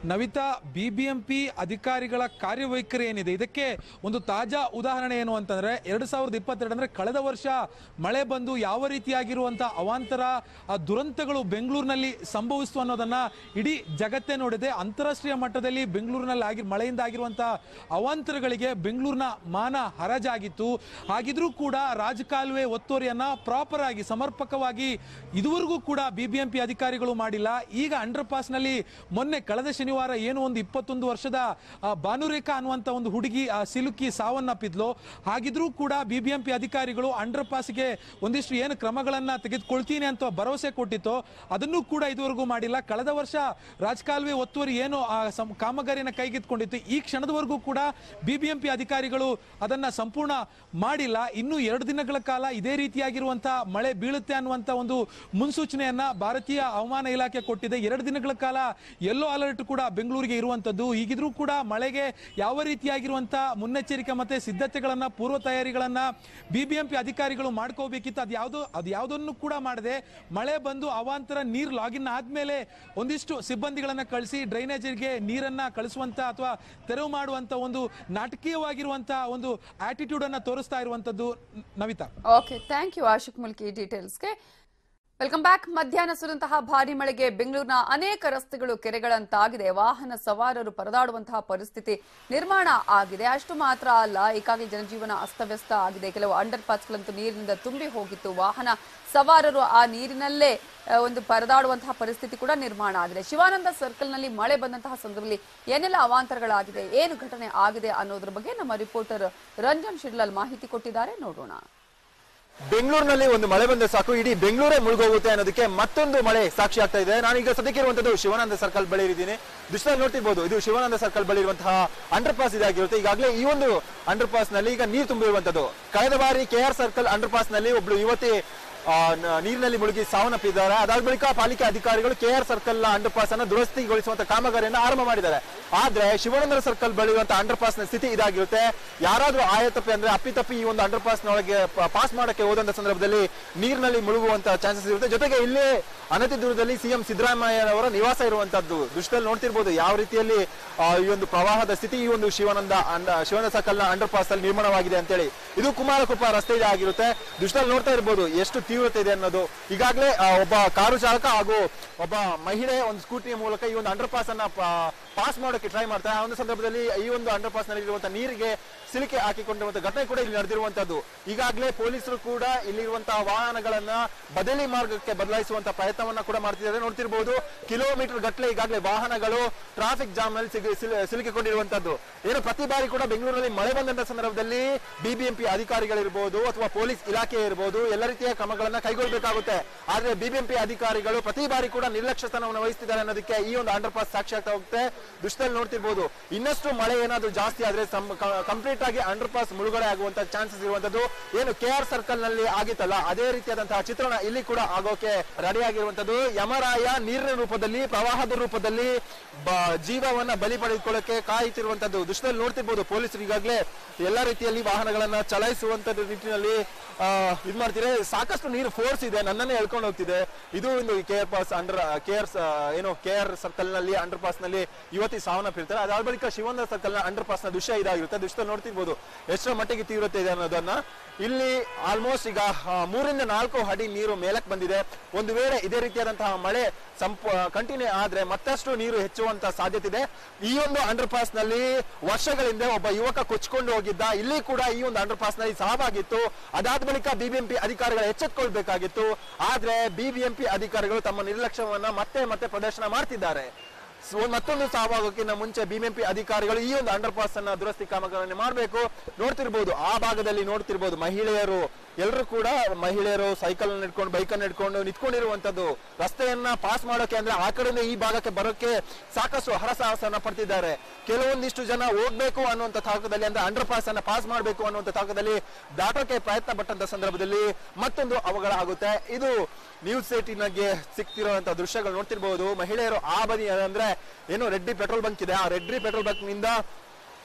ನವಿತಾ ಬಿಬಿಎಂಪಿ ಅಧಿಕಾರಿಗಳ ಕಾರ್ಯವೈಖರಿ ಏನಿದೆ ಇದಕ್ಕೆ ಒಂದು ತಾಜಾ ಉದಾಹರಣೆ ಏನು ಅಂತಂದ್ರೆ ಎರಡು ಸಾವಿರದ ಇಪ್ಪತ್ತೆರಡು ಅಂದ್ರೆ ಕಳೆದ ವರ್ಷ ಮಳೆ ಬಂದು ಯಾವ ರೀತಿಯಾಗಿರುವಂತಹ ಅವಾಂತರ ಆ ದುರಂತಗಳು ಬೆಂಗಳೂರಿನಲ್ಲಿ ಸಂಭವಿಸ್ತು ಅನ್ನೋದನ್ನ ಇಡೀ ಜಗತ್ತೇ ನೋಡಿದೆ ಅಂತಾರಾಷ್ಟ್ರೀಯ ಮಟ್ಟದಲ್ಲಿ ಬೆಂಗಳೂರಿನಲ್ಲಿ ಆಗಿ ಮಳೆಯಿಂದ ಆಗಿರುವಂತಹ ಅವಾಂತರಗಳಿಗೆ ಬೆಂಗಳೂರಿನ ಮಾನ ಹರಾಜಾಗಿತ್ತು ಹಾಗಿದ್ರೂ ಕೂಡ ರಾಜಕಾಲುವೆ ಒತ್ತುವರಿಯನ್ನ ಪ್ರಾಪರ್ ಆಗಿ ಸಮರ್ಪಕವಾಗಿ ಇದುವರೆಗೂ ಕೂಡ ಬಿಬಿಎಂಪಿ ಅಧಿಕಾರಿಗಳು ಮಾಡಿಲ್ಲ ಈಗ ಅಂಡರ್ ಪಾಸ್ ನಲ್ಲಿ ಮೊನ್ನೆ ಕಳೆದ ಶನಿವಾರ ಏನು ಒಂದು ಇಪ್ಪತ್ತೊಂದು ವರ್ಷದ ಆ, ಭಾನುರೇಖಾ ಅನ್ನುವಂತ ಒಂದು ಹುಡುಗಿ ಆ, ಸಿಲುಕಿ ಸಾವನ್ನಪ್ಪಿದ್ಲು ಹಾಗಿದ್ರೂ ಕೂಡ ಬಿಬಿಎಂಪಿ ಅಧಿಕಾರಿಗಳು ಅಂಡರ್ ಪಾಸ್ಗೆ ಒಂದಿಷ್ಟು ಏನು ಕ್ರಮಗಳನ್ನ ತೆಗೆದುಕೊಳ್ತೀನಿ ಅಂತ ಭರವಸೆ ಕೊಟ್ಟಿತ್ತು ಅದನ್ನು ಕೂಡ ಇದುವರೆಗೂ ಮಾಡಿಲ್ಲ ಕಳೆದ ವರ್ಷ ರಾಜಕಾಲುವೆ ಒತ್ತುವರಿ ಏನು ಆ ಸಂ- ಕಾಮಗಾರಿಯನ್ನ ಕೈಗೆತ್ಕೊಂಡಿತ್ತು ಈ ಕ್ಷಣದವರೆಗೂ ಕೂಡ ಬಿಬಿಎಂಪಿ ಅಧಿಕಾರಿಗಳು ಅದನ್ನ ಸಂಪೂರ್ಣ ಮಾಡಿಲ್ಲ ಇನ್ನು ಎರಡು ದಿನಗಳ ಕಾಲ ಇದೇ ರೀತಿಯಾಗಿರುವಂತಹ ಮಳೆ ಬೀಳುತ್ತೆ ಅನ್ನುವಂತ ಒಂದು ಮುನ್ಸೂಚನೆಯನ್ನ ಭಾರತೀಯ ಹವಾಮಾನ ಇಲಾಖೆ ಕೊಟ್ಟಿದೆ ಎರಡು ದಿನಗಳ ಕಾಲ ಯೆಲ್ಲೋ ಅಲರ್ಟ್ ಕೂಡ ಬೆಂಗಳೂರಿಗೆ ಇರುವಂತದ್ದು ಹೀಗಿದ್ರೂ ಕೂಡ ಮಳೆಗೆ ಯಾವ ರೀತಿಯಾಗಿರುವಂತಹ ಮುನ್ನೆಚ್ಚರಿಕೆ ಮತ್ತೆ ಸಿದ್ಧತೆಗಳನ್ನ ಪೂರ್ವ ತಯಾರಿಗಳನ್ನ ಬಿಬಿಎಂಪಿ ಅಧಿಕಾರಿಗಳು ಮಾಡ್ಕೋಬೇಕಿತ್ತು ಅದು ಯಾವುದು ಅದು ಯಾವುದನ್ನು ಕೂಡ ಮಾಡದೆ ಮಳೆ ಬಂದು ಅವಾಂತರ ನೀರು ಲಾಗಿನ್ ಆದ್ಮೇಲೆ ಒಂದಿಷ್ಟು ಸಿಬ್ಬಂದಿಗಳನ್ನ ಕಳಿಸಿ ಡ್ರೈನೇಜ್ಗೆ ನೀರನ್ನ ಕಳಿಸುವಂತ ಅಥವಾ ತೆರವು ಮಾಡುವಂತ ಒಂದು ನಾಟಕೀಯವಾಗಿರುವಂತಹ ಒಂದು ಆಟಿಟ್ಯೂಡ್ ಅನ್ನ ತೋರಿಸ್ತಾ ಇರುವಂತದ್ದು Navita okay thank you Ashik Mulki ಡೀಟೇಲ್ಸ್ಗೆ ವೆಲ್ಕಮ್ ಬ್ಯಾಕ್ ಮಧ್ಯಾಹ್ನ ಸುರಿದಂತಹ ಭಾರಿ ಮಳೆಗೆ ಬೆಂಗಳೂರಿನ ಅನೇಕ ರಸ್ತೆಗಳು ಕೆರೆಗಳಂತಾಗಿದೆ ವಾಹನ ಸವಾರರು ಪರದಾಡುವಂತಹ ಪರಿಸ್ಥಿತಿ ನಿರ್ಮಾಣ ಆಗಿದೆ ಅಷ್ಟು ಮಾತ್ರ ಅಲ್ಲ ಏಕಾಗಿ ಜನಜೀವನ ಅಸ್ತವ್ಯಸ್ತ ಆಗಿದೆ ಕೆಲವು ಅಂಡರ್ ಪಾಸ್ಗಳಂತೂ ನೀರಿನಿಂದ ತುಂಬಿ ಹೋಗಿತ್ತು ವಾಹನ ಸವಾರರು ಆ ನೀರಿನಲ್ಲೇ ಆ, ಒಂದು ಪರದಾಡುವಂತಹ ಪರಿಸ್ಥಿತಿ ಕೂಡ ನಿರ್ಮಾಣ ಆಗಿದೆ ಶಿವಾನಂದ ಸರ್ಕಲ್ನಲ್ಲಿ ಮಳೆ ಬಂದಂತಹ ಸಂದರ್ಭದಲ್ಲಿ ಏನೆಲ್ಲ ಅವಾಂತರಗಳಾಗಿದೆ ಏನು ಘಟನೆ ಆಗಿದೆ ಅನ್ನೋದ್ರ ಬಗ್ಗೆ ನಮ್ಮ ರಿಪೋರ್ಟರ್ ರಂಜನ್ ಶಿಡ್ಲಲ್ ಮಾಹಿತಿ ಕೊಟ್ಟಿದ್ದಾರೆ ನೋಡೋಣ ಬೆಂಗಳೂರಿನಲ್ಲಿ ಒಂದು ಮಳೆ ಬಂದ್ರೆ ಸಾಕು ಇಡೀ ಬೆಂಗಳೂರೇ ಮುಳುಗೋಗುತ್ತೆ ಅನ್ನೋದಕ್ಕೆ ಮತ್ತೊಂದು ಮಳೆ ಸಾಕ್ಷಿ ಆಗ್ತಾ ಇದೆ ನಾನು ಈಗ ಸದ್ಯಕ್ಕೆ ಇರುವಂತದ್ದು ಶಿವಾನಂದ ಸರ್ಕಲ್ ಬಳಿ ಇದ್ದೀನಿ ದೃಶ್ಯದಲ್ಲಿ ನೋಡ್ತಿರ್ಬೋದು ಇದು ಶಿವಾನಂದ ಸರ್ಕಲ್ ಬಳಿ ಇರುವಂತಹ ಅಂಡರ್ ಪಾಸ್ ಇದಾಗಿರುತ್ತೆ ಈಗಾಗಲೇ ಈ ಒಂದು ಅಂಡರ್ ಪಾಸ್ ನಲ್ಲಿ ಈಗ ನೀರು ತುಂಬಿರುವಂತದ್ದು ಕಳೆದ ಬಾರಿ K R circle under pass ನಲ್ಲಿ ಒಬ್ಳು ಯುವತಿ ಆ, ನ- ನೀರಿನಲ್ಲಿ ಮುಳುಗಿ ಸಾವನ್ನಪ್ಪಿದ್ದಾರೆ ಅದಾದ ಬಳಿಕ ಪಾಲಿಕೆ ಅಧಿಕಾರಿಗಳು ಕೆ ಆರ್ ಸರ್ಕಲ್ ನ ಅಂಡರ್ ಪಾಸ್ ಅನ್ನು ದುರಸ್ತಿಗೊಳಿಸುವಂತ ಕಾಮಗಾರಿಯನ್ನು ಆರಂಭ ಮಾಡಿದ್ದಾರೆ ಆದ್ರೆ ಶಿವಾನಂದ ಸರ್ಕಲ್ ಬಳಿ ಇರುವಂತಹ ಅಂಡರ್ ಪಾಸ್ ನ ಸ್ಥಿತಿ ಇದಾಗಿರುತ್ತೆ ಯಾರಾದ್ರೂ ಆಯತಪ್ಪಿ ಅಂದ್ರೆ ಅಪ್ಪಿತಪ್ಪಿ ಈ ಒಂದು ಅಂಡರ್ ಪಾಸ್ ನೊಳಗೆ ಪಾಸ್ ಮಾಡಕ್ಕೆ ಹೋದಂತ ಸಂದರ್ಭದಲ್ಲಿ ನೀರಿನಲ್ಲಿ ಮುಳುಗುವಂತ ಚಾನ್ಸಸ್ ಇರುತ್ತೆ ಜೊತೆಗೆ ಇಲ್ಲಿ ಅನತಿ ದೂರದಲ್ಲಿ ಸಿಎಂ ಸಿದ್ದರಾಮಯ್ಯ ಅವರ ನಿವಾಸ ಇರುವಂತದ್ದು ದೃಶ್ಯದಲ್ಲಿ ನೋಡ್ತಿರ್ಬೋದು ಯಾವ ರೀತಿಯಲ್ಲಿ ಆ, ಈ ಒಂದು ಪ್ರವಾಹದ ಸ್ಥಿತಿ ಈ ಒಂದು ಶಿವಾನಂದ ಅಂಡ- ಶಿವಾನಂದ ಸರ್ಕಲ್ ನ ಅಂಡರ್ ಪಾಸ್ ಅಲ್ಲಿ ನಿರ್ಮಾಣವಾಗಿದೆ ಅಂತೇಳಿ ಇದು ಕುಮಾರಕೃಪ ರಸ್ತೆ ಆಗಿರುತ್ತೆ ದೃಶ್ಯದಲ್ಲಿ ನೋಡ್ತಾ ಇರ್ಬೋದು ಎಷ್ಟು ತೀವ್ರತೆ ಇದೆ ಅನ್ನೋದು ಈಗಾಗಲೇ ಆ, ಒಬ್ಬ ಕಾರು ಚಾಲಕ ಹಾಗೂ ಒಬ್ಬ ಮಹಿಳೆ ಒಂದು ಸ್ಕೂಟಿಯ ಮೂಲಕ ಈ ಒಂದು ಅಂಡರ್ ಪಾಸ್ ಅನ್ನ ಪಾಸ್ ಮಾಡೋಕೆ ಟ್ರೈ ಮಾಡ್ತಾರೆ ಆ ಒಂದು ಸಂದರ್ಭದಲ್ಲಿ ಈ ಒಂದು ಅಂಡರ್ ಪಾಸ್ ನಲ್ಲಿ ಇರುವಂತಹ ನೀರಿಗೆ ಸಿಲುಕೆ ಹಾಕಿಕೊಂಡಿರುವಂತಹ ಘಟನೆ ಕೂಡ ಇಲ್ಲಿ ನಡೆದಿರುವಂತದ್ದು ಈಗಾಗಲೇ ಪೊಲೀಸರು ಕೂಡ ಇಲ್ಲಿರುವಂತಹ ವಾಹನಗಳನ್ನ ಬದಲಿ ಮಾರ್ಗಕ್ಕೆ ಬದಲಾಯಿಸುವಂತಹ ಪ್ರಯತ್ನವನ್ನ ಕೂಡ ಮಾಡ್ತಿದ್ದಾರೆ ನೋಡ್ತಿರ್ಬೋದು ಕಿಲೋಮೀಟರ್ ಗಟ್ಟಲೆ ಈಗಾಗಲೇ ವಾಹನಗಳು ಟ್ರಾಫಿಕ್ ಜಾಮ್ ನಲ್ಲಿ ಸಿಗಿ- ಸಿಲು- ಸಿಲುಕಿಕೊಂಡಿರುವಂತದ್ದು ಏನು ಪ್ರತಿ ಬಾರಿ ಕೂಡ ಬೆಂಗಳೂರಲ್ಲಿ ಮಳೆ ಬಂದಂತ ಸಂದರ್ಭದಲ್ಲಿ ಬಿಬಿಎಂಪಿ ಅಧಿಕಾರಿಗಳಿರ್ಬೋದು ಅಥವಾ ಪೊಲೀಸ್ ಇಲಾಖೆ ಇರ್ಬೋದು ಎಲ್ಲ ರೀತಿಯ ಕ್ರಮಗಳನ್ನ ಕೈಗೊಳ್ಳಬೇಕಾಗುತ್ತೆ ಆದ್ರೆ ಬಿಬಿಎಂಪಿ ಅಧಿಕಾರಿಗಳು ಪ್ರತಿ ಬಾರಿ ಕೂಡ ನಿರ್ಲಕ್ಷ್ಯತನವನ್ನು ವಹಿಸ್ತಿದ್ದಾರೆ ಅನ್ನೋದಕ್ಕೆ ಈ ಒಂದು ಅಂಡರ್ ಪಾಸ್ ಸಾಕ್ಷಿ ಆಗ್ತಾ ಹೋಗುತ್ತೆ ದೃಶ್ಯದಲ್ಲಿ ನೋಡ್ತಿರ್ಬೋದು ಇನ್ನಷ್ಟು ಮಳೆ ಏನಾದ್ರು ಜಾಸ್ತಿ ಆದ್ರೆ ಕಂಪ್ಲೀಟ್ ಆಗಿ ಅಂಡರ್ ಪಾಸ್ ಮುಳುಗಡೆ ಆಗುವಂತ ಚಾನ್ಸಸ್ ಇರುವಂತದ್ದು ಏನು ಕೆ ಆರ್ ಸರ್ಕಲ್ ನಲ್ಲಿ ಆಗಿತ್ತಲ್ಲ ಅದೇ ರೀತಿಯಾದಂತಹ ಚಿತ್ರಣ ಇಲ್ಲಿ ಕೂಡ ಆಗೋಕೆ ರೆಡಿ ಆಗಿರುವಂತದ್ದು ಯಮರಾಯ ನೀರಿನ ರೂಪದಲ್ಲಿ ಪ್ರವಾಹದ ರೂಪದಲ್ಲಿ ಬ- ಜೀವವನ್ನ ಬಲಿ ಪಡೆದುಕೊಳ್ಳಕ್ಕೆ ಕಾಯುತ್ತಿರುವಂತದ್ದು ದೃಶ್ಯದಲ್ಲಿ ನೋಡ್ತಿರ್ಬೋದು ಪೊಲೀಸರು ಈಗಾಗಲೇ ಎಲ್ಲ ರೀತಿಯಲ್ಲಿ ವಾಹನಗಳನ್ನ ಚಲಾಯಿಸುವಂತ ನಿಟ್ಟಿನಲ್ಲಿ ಆ, ಇದ್ ಮಾಡ್ತಿದ್ರೆ ಸಾಕಷ್ಟು ನೀರು ಫೋರ್ಸ್ ಇದೆ ನನ್ನನ್ನೇ ಎಳ್ಕೊಂಡು ಹೋಗ್ತಿದೆ ಇದು ಒಂದು K R pass under K R ಏನು ಕೆ ಆರ್ ಸರ್ಕಲ್ ನಲ್ಲಿ ಅಂಡರ್ ಪಾಸ್ ನಲ್ಲಿ ಯುವತಿ ಸಾವನ್ನಪ್ಪಿರ್ತಾರೆ ಅದಾದ ಬಳಿಕ ಶಿವಂದ ಸರ್ಕಲ್ ನ ಅಂಡರ್ ಪಾಸ್ ನ ದೃಶ್ಯ ಇದಾಗಿರುತ್ತೆ ದೃಶ್ಯದಲ್ಲಿ ನೋಡ್ತಿರ್ಬೋದು ಎಷ್ಟರ ಮಟ್ಟಿಗೆ ತೀವ್ರತೆ ಇದೆ ಅನ್ನೋದನ್ನ ಇಲ್ಲಿ ಆಲ್ಮೋಸ್ಟ್ ಈಗ ಆ, ಮೂರಿಂದ ನಾಲ್ಕು ಅಡಿ ನೀರು ಮೇಲಕ್ಕೆ ಬಂದಿದೆ ಒಂದು ವೇಳೆ ಇದೇ ರೀತಿಯಾದಂತಹ ಮಳೆ ಸಂಪ ಕಂಟಿನ್ಯೂ ಆದ್ರೆ ಮತ್ತಷ್ಟು ನೀರು ಹೆಚ್ಚುವಂತ ಸಾಧ್ಯತೆ ಇದೆ ಈ ಒಂದು ಅಂಡರ್ ಪಾಸ್ ನಲ್ಲಿ ವರ್ಷಗಳಿಂದ ಒಬ್ಬ ಯುವಕ ಕೊಚ್ಕೊಂಡು ಹೋಗಿದ್ದ ಇಲ್ಲಿ ಕೂಡ ಈ ಒಂದು ಅಂಡರ್ ಪಾಸ್ ನಲ್ಲಿ ಸಾವಾಗಿತ್ತು ಅದಾದ ಬಳಿಕ ಬಿಬಿಎಂಪಿ ಅಧಿಕಾರಿಗಳು ಎಚ್ಚೆತ್ಕೊಳ್ಬೇಕಾಗಿತ್ತು ಆದ್ರೆ ಬಿಬಿಎಂಪಿ ಅಧಿಕಾರಿಗಳು ತಮ್ಮ ನಿರ್ಲಕ್ಷ್ಯವನ್ನ ಮತ್ತೆ ಮತ್ತೆ ಪ್ರದರ್ಶನ ಮಾಡ್ತಿದ್ದಾರೆ ಸೊ, ಮತ್ತೊಂದು ಸಾವಾಗೋಕ್ಕಿಂತ ಮುಂಚೆ ಬಿಬಿಎಂಪಿ ಅಧಿಕಾರಿಗಳು ಈ ಒಂದು ಅಂಡರ್ ಪಾಸ್ ಅನ್ನ ದುರಸ್ತಿ ಕಾಮಗಾರಿಯನ್ನು ಮಾಡಬೇಕು ನೋಡ್ತಿರ್ಬೋದು ಆ ಭಾಗದಲ್ಲಿ ನೋಡ್ತಿರ್ಬೋದು ಮಹಿಳೆಯರು ಎಲ್ಲರೂ ಕೂಡ ಮಹಿಳೆಯರು ಸೈಕಲ್ ಇಟ್ಕೊಂಡು ಬೈಕ್ ಅನ್ನು ಇಟ್ಕೊಂಡು ನಿಂತ್ಕೊಂಡಿರುವಂತದ್ದು ರಸ್ತೆಯನ್ನ ಪಾಸ್ ಮಾಡೋಕೆ ಅಂದ್ರೆ ಆ ಕಡೆಯಿಂದ ಈ ಭಾಗಕ್ಕೆ ಬರೋಕೆ ಸಾಕಷ್ಟು ಹರಸಾಹಸನ ಪಡ್ತಿದ್ದಾರೆ ಕೆಲವೊಂದಿಷ್ಟು ಜನ ಹೋಗ್ಬೇಕು ಅನ್ನುವಂತ ತಾಕದಲ್ಲಿ ಅಂದ್ರೆ ಅಂಡರ್ ಪಾಸ್ ಅನ್ನ ಪಾಸ್ ಮಾಡಬೇಕು ಅನ್ನುವಂತ ತಾಕದಲ್ಲಿ ದಾಟೋಕೆ ಪ್ರಯತ್ನ ಪಟ್ಟಂತ ಸಂದರ್ಭದಲ್ಲಿ ಮತ್ತೊಂದು ಅವಘಡ ಆಗುತ್ತೆ ಇದು ನ್ಯೂಸ್ ಏಟಿನಾಗೆ ಸಿಕ್ತಿರುವಂತ ದೃಶ್ಯಗಳು ನೋಡ್ತಿರ್ಬಹುದು ಮಹಿಳೆಯರು ಆ ಬದಿ ಅಂದ್ರೆ ಏನು ರೆಡ್ಡಿ ಪೆಟ್ರೋಲ್ ಬಂಕ್ ಇದೆ ಆ ರೆಡ್ಡಿ ಪೆಟ್ರೋಲ್ ಬಂಕ್ ನಿಂದ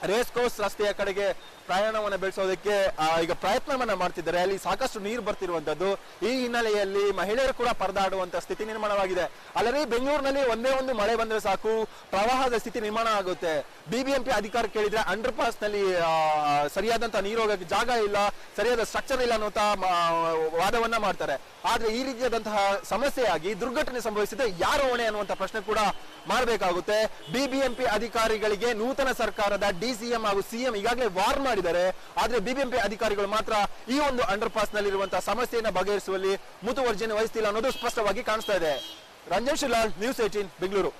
ರೇಸ್ ಕೋರ್ಸ್ ರಸ್ತೆಯ ಕಡೆಗೆ ಪ್ರಯಾಣವನ್ನ ಬೆಳೆಸೋದಕ್ಕೆ ಆ, ಈಗ ಪ್ರಯತ್ನವನ್ನ ಮಾಡ್ತಿದ್ದಾರೆ ಅಲ್ಲಿ ಸಾಕಷ್ಟು ನೀರು ಬರ್ತಿರುವಂತದ್ದು ಈ ಹಿನ್ನೆಲೆಯಲ್ಲಿ ಮಹಿಳೆಯರು ಕೂಡ ಪರದಾಡುವಂತ ಸ್ಥಿತಿ ನಿರ್ಮಾಣವಾಗಿದೆ ಅಲ್ಲದೆ ಬೆಂಗಳೂರಿನಲ್ಲಿ ಒಂದೇ ಒಂದು ಮಳೆ ಬಂದ್ರೆ ಸಾಕು ಪ್ರವಾಹದ ಸ್ಥಿತಿ ನಿರ್ಮಾಣ ಆಗುತ್ತೆ ಬಿಬಿಎಂಪಿ ಅಧಿಕಾರ ಕೇಳಿದ್ರೆ ಅಂಡರ್ ಪಾಸ್ ನಲ್ಲಿ ಆ, ಸರಿಯಾದಂತ ನೀರು ಹೋಗಕ್ಕೆ ಜಾಗ ಇಲ್ಲ ಸರಿಯಾದ ಸ್ಟ್ರಕ್ಚರ್ ಇಲ್ಲ ಅನ್ನುವಂತ ಮ- ವಾದವನ್ನ ಮಾಡ್ತಾರೆ ಆದ್ರೆ ಈ ರೀತಿಯಾದಂತಹ ಸಮಸ್ಯೆಯಾಗಿ ದುರ್ಘಟನೆ ಸಂಭವಿಸಿದ್ರೆ ಯಾರು ಹೊಣೆ ಅನ್ನುವಂತ ಪ್ರಶ್ನೆ ಕೂಡ ಮಾಡಬೇಕಾಗುತ್ತೆ ಬಿಬಿಎಂಪಿ ಅಧಿಕಾರಿಗಳಿಗೆ ನೂತನ ಸರ್ಕಾರದ ಡಿಸಿಎಂ ಹಾಗೂ ಸಿಎಂ ಈಗಾಗಲೇ ವಾರ್ ಮಾಡಿದ್ದಾರೆ ಆದ್ರೆ ಬಿಬಿಎಂಪಿ ಅಧಿಕಾರಿಗಳು ಮಾತ್ರ ಈ ಒಂದು ಅಂಡರ್ ಪಾಸ್ ನಲ್ಲಿರುವಂತಹ ಸಮಸ್ಯೆಯನ್ನ ಬಗೆಹರಿಸುವಲ್ಲಿ ಮುತುವರ್ಜಿಯನ್ನು ವಹಿಸ್ತಿಲ್ಲ ಅನ್ನೋದು ಸ್ಪಷ್ಟವಾಗಿ ಕಾಣಿಸ್ತಾ ಇದೆ ರಂಜನ್ ಶಿಲಾಲ್ ನ್ಯೂಸ್ ಏಟೀನ್ ಬೆಂಗಳೂರು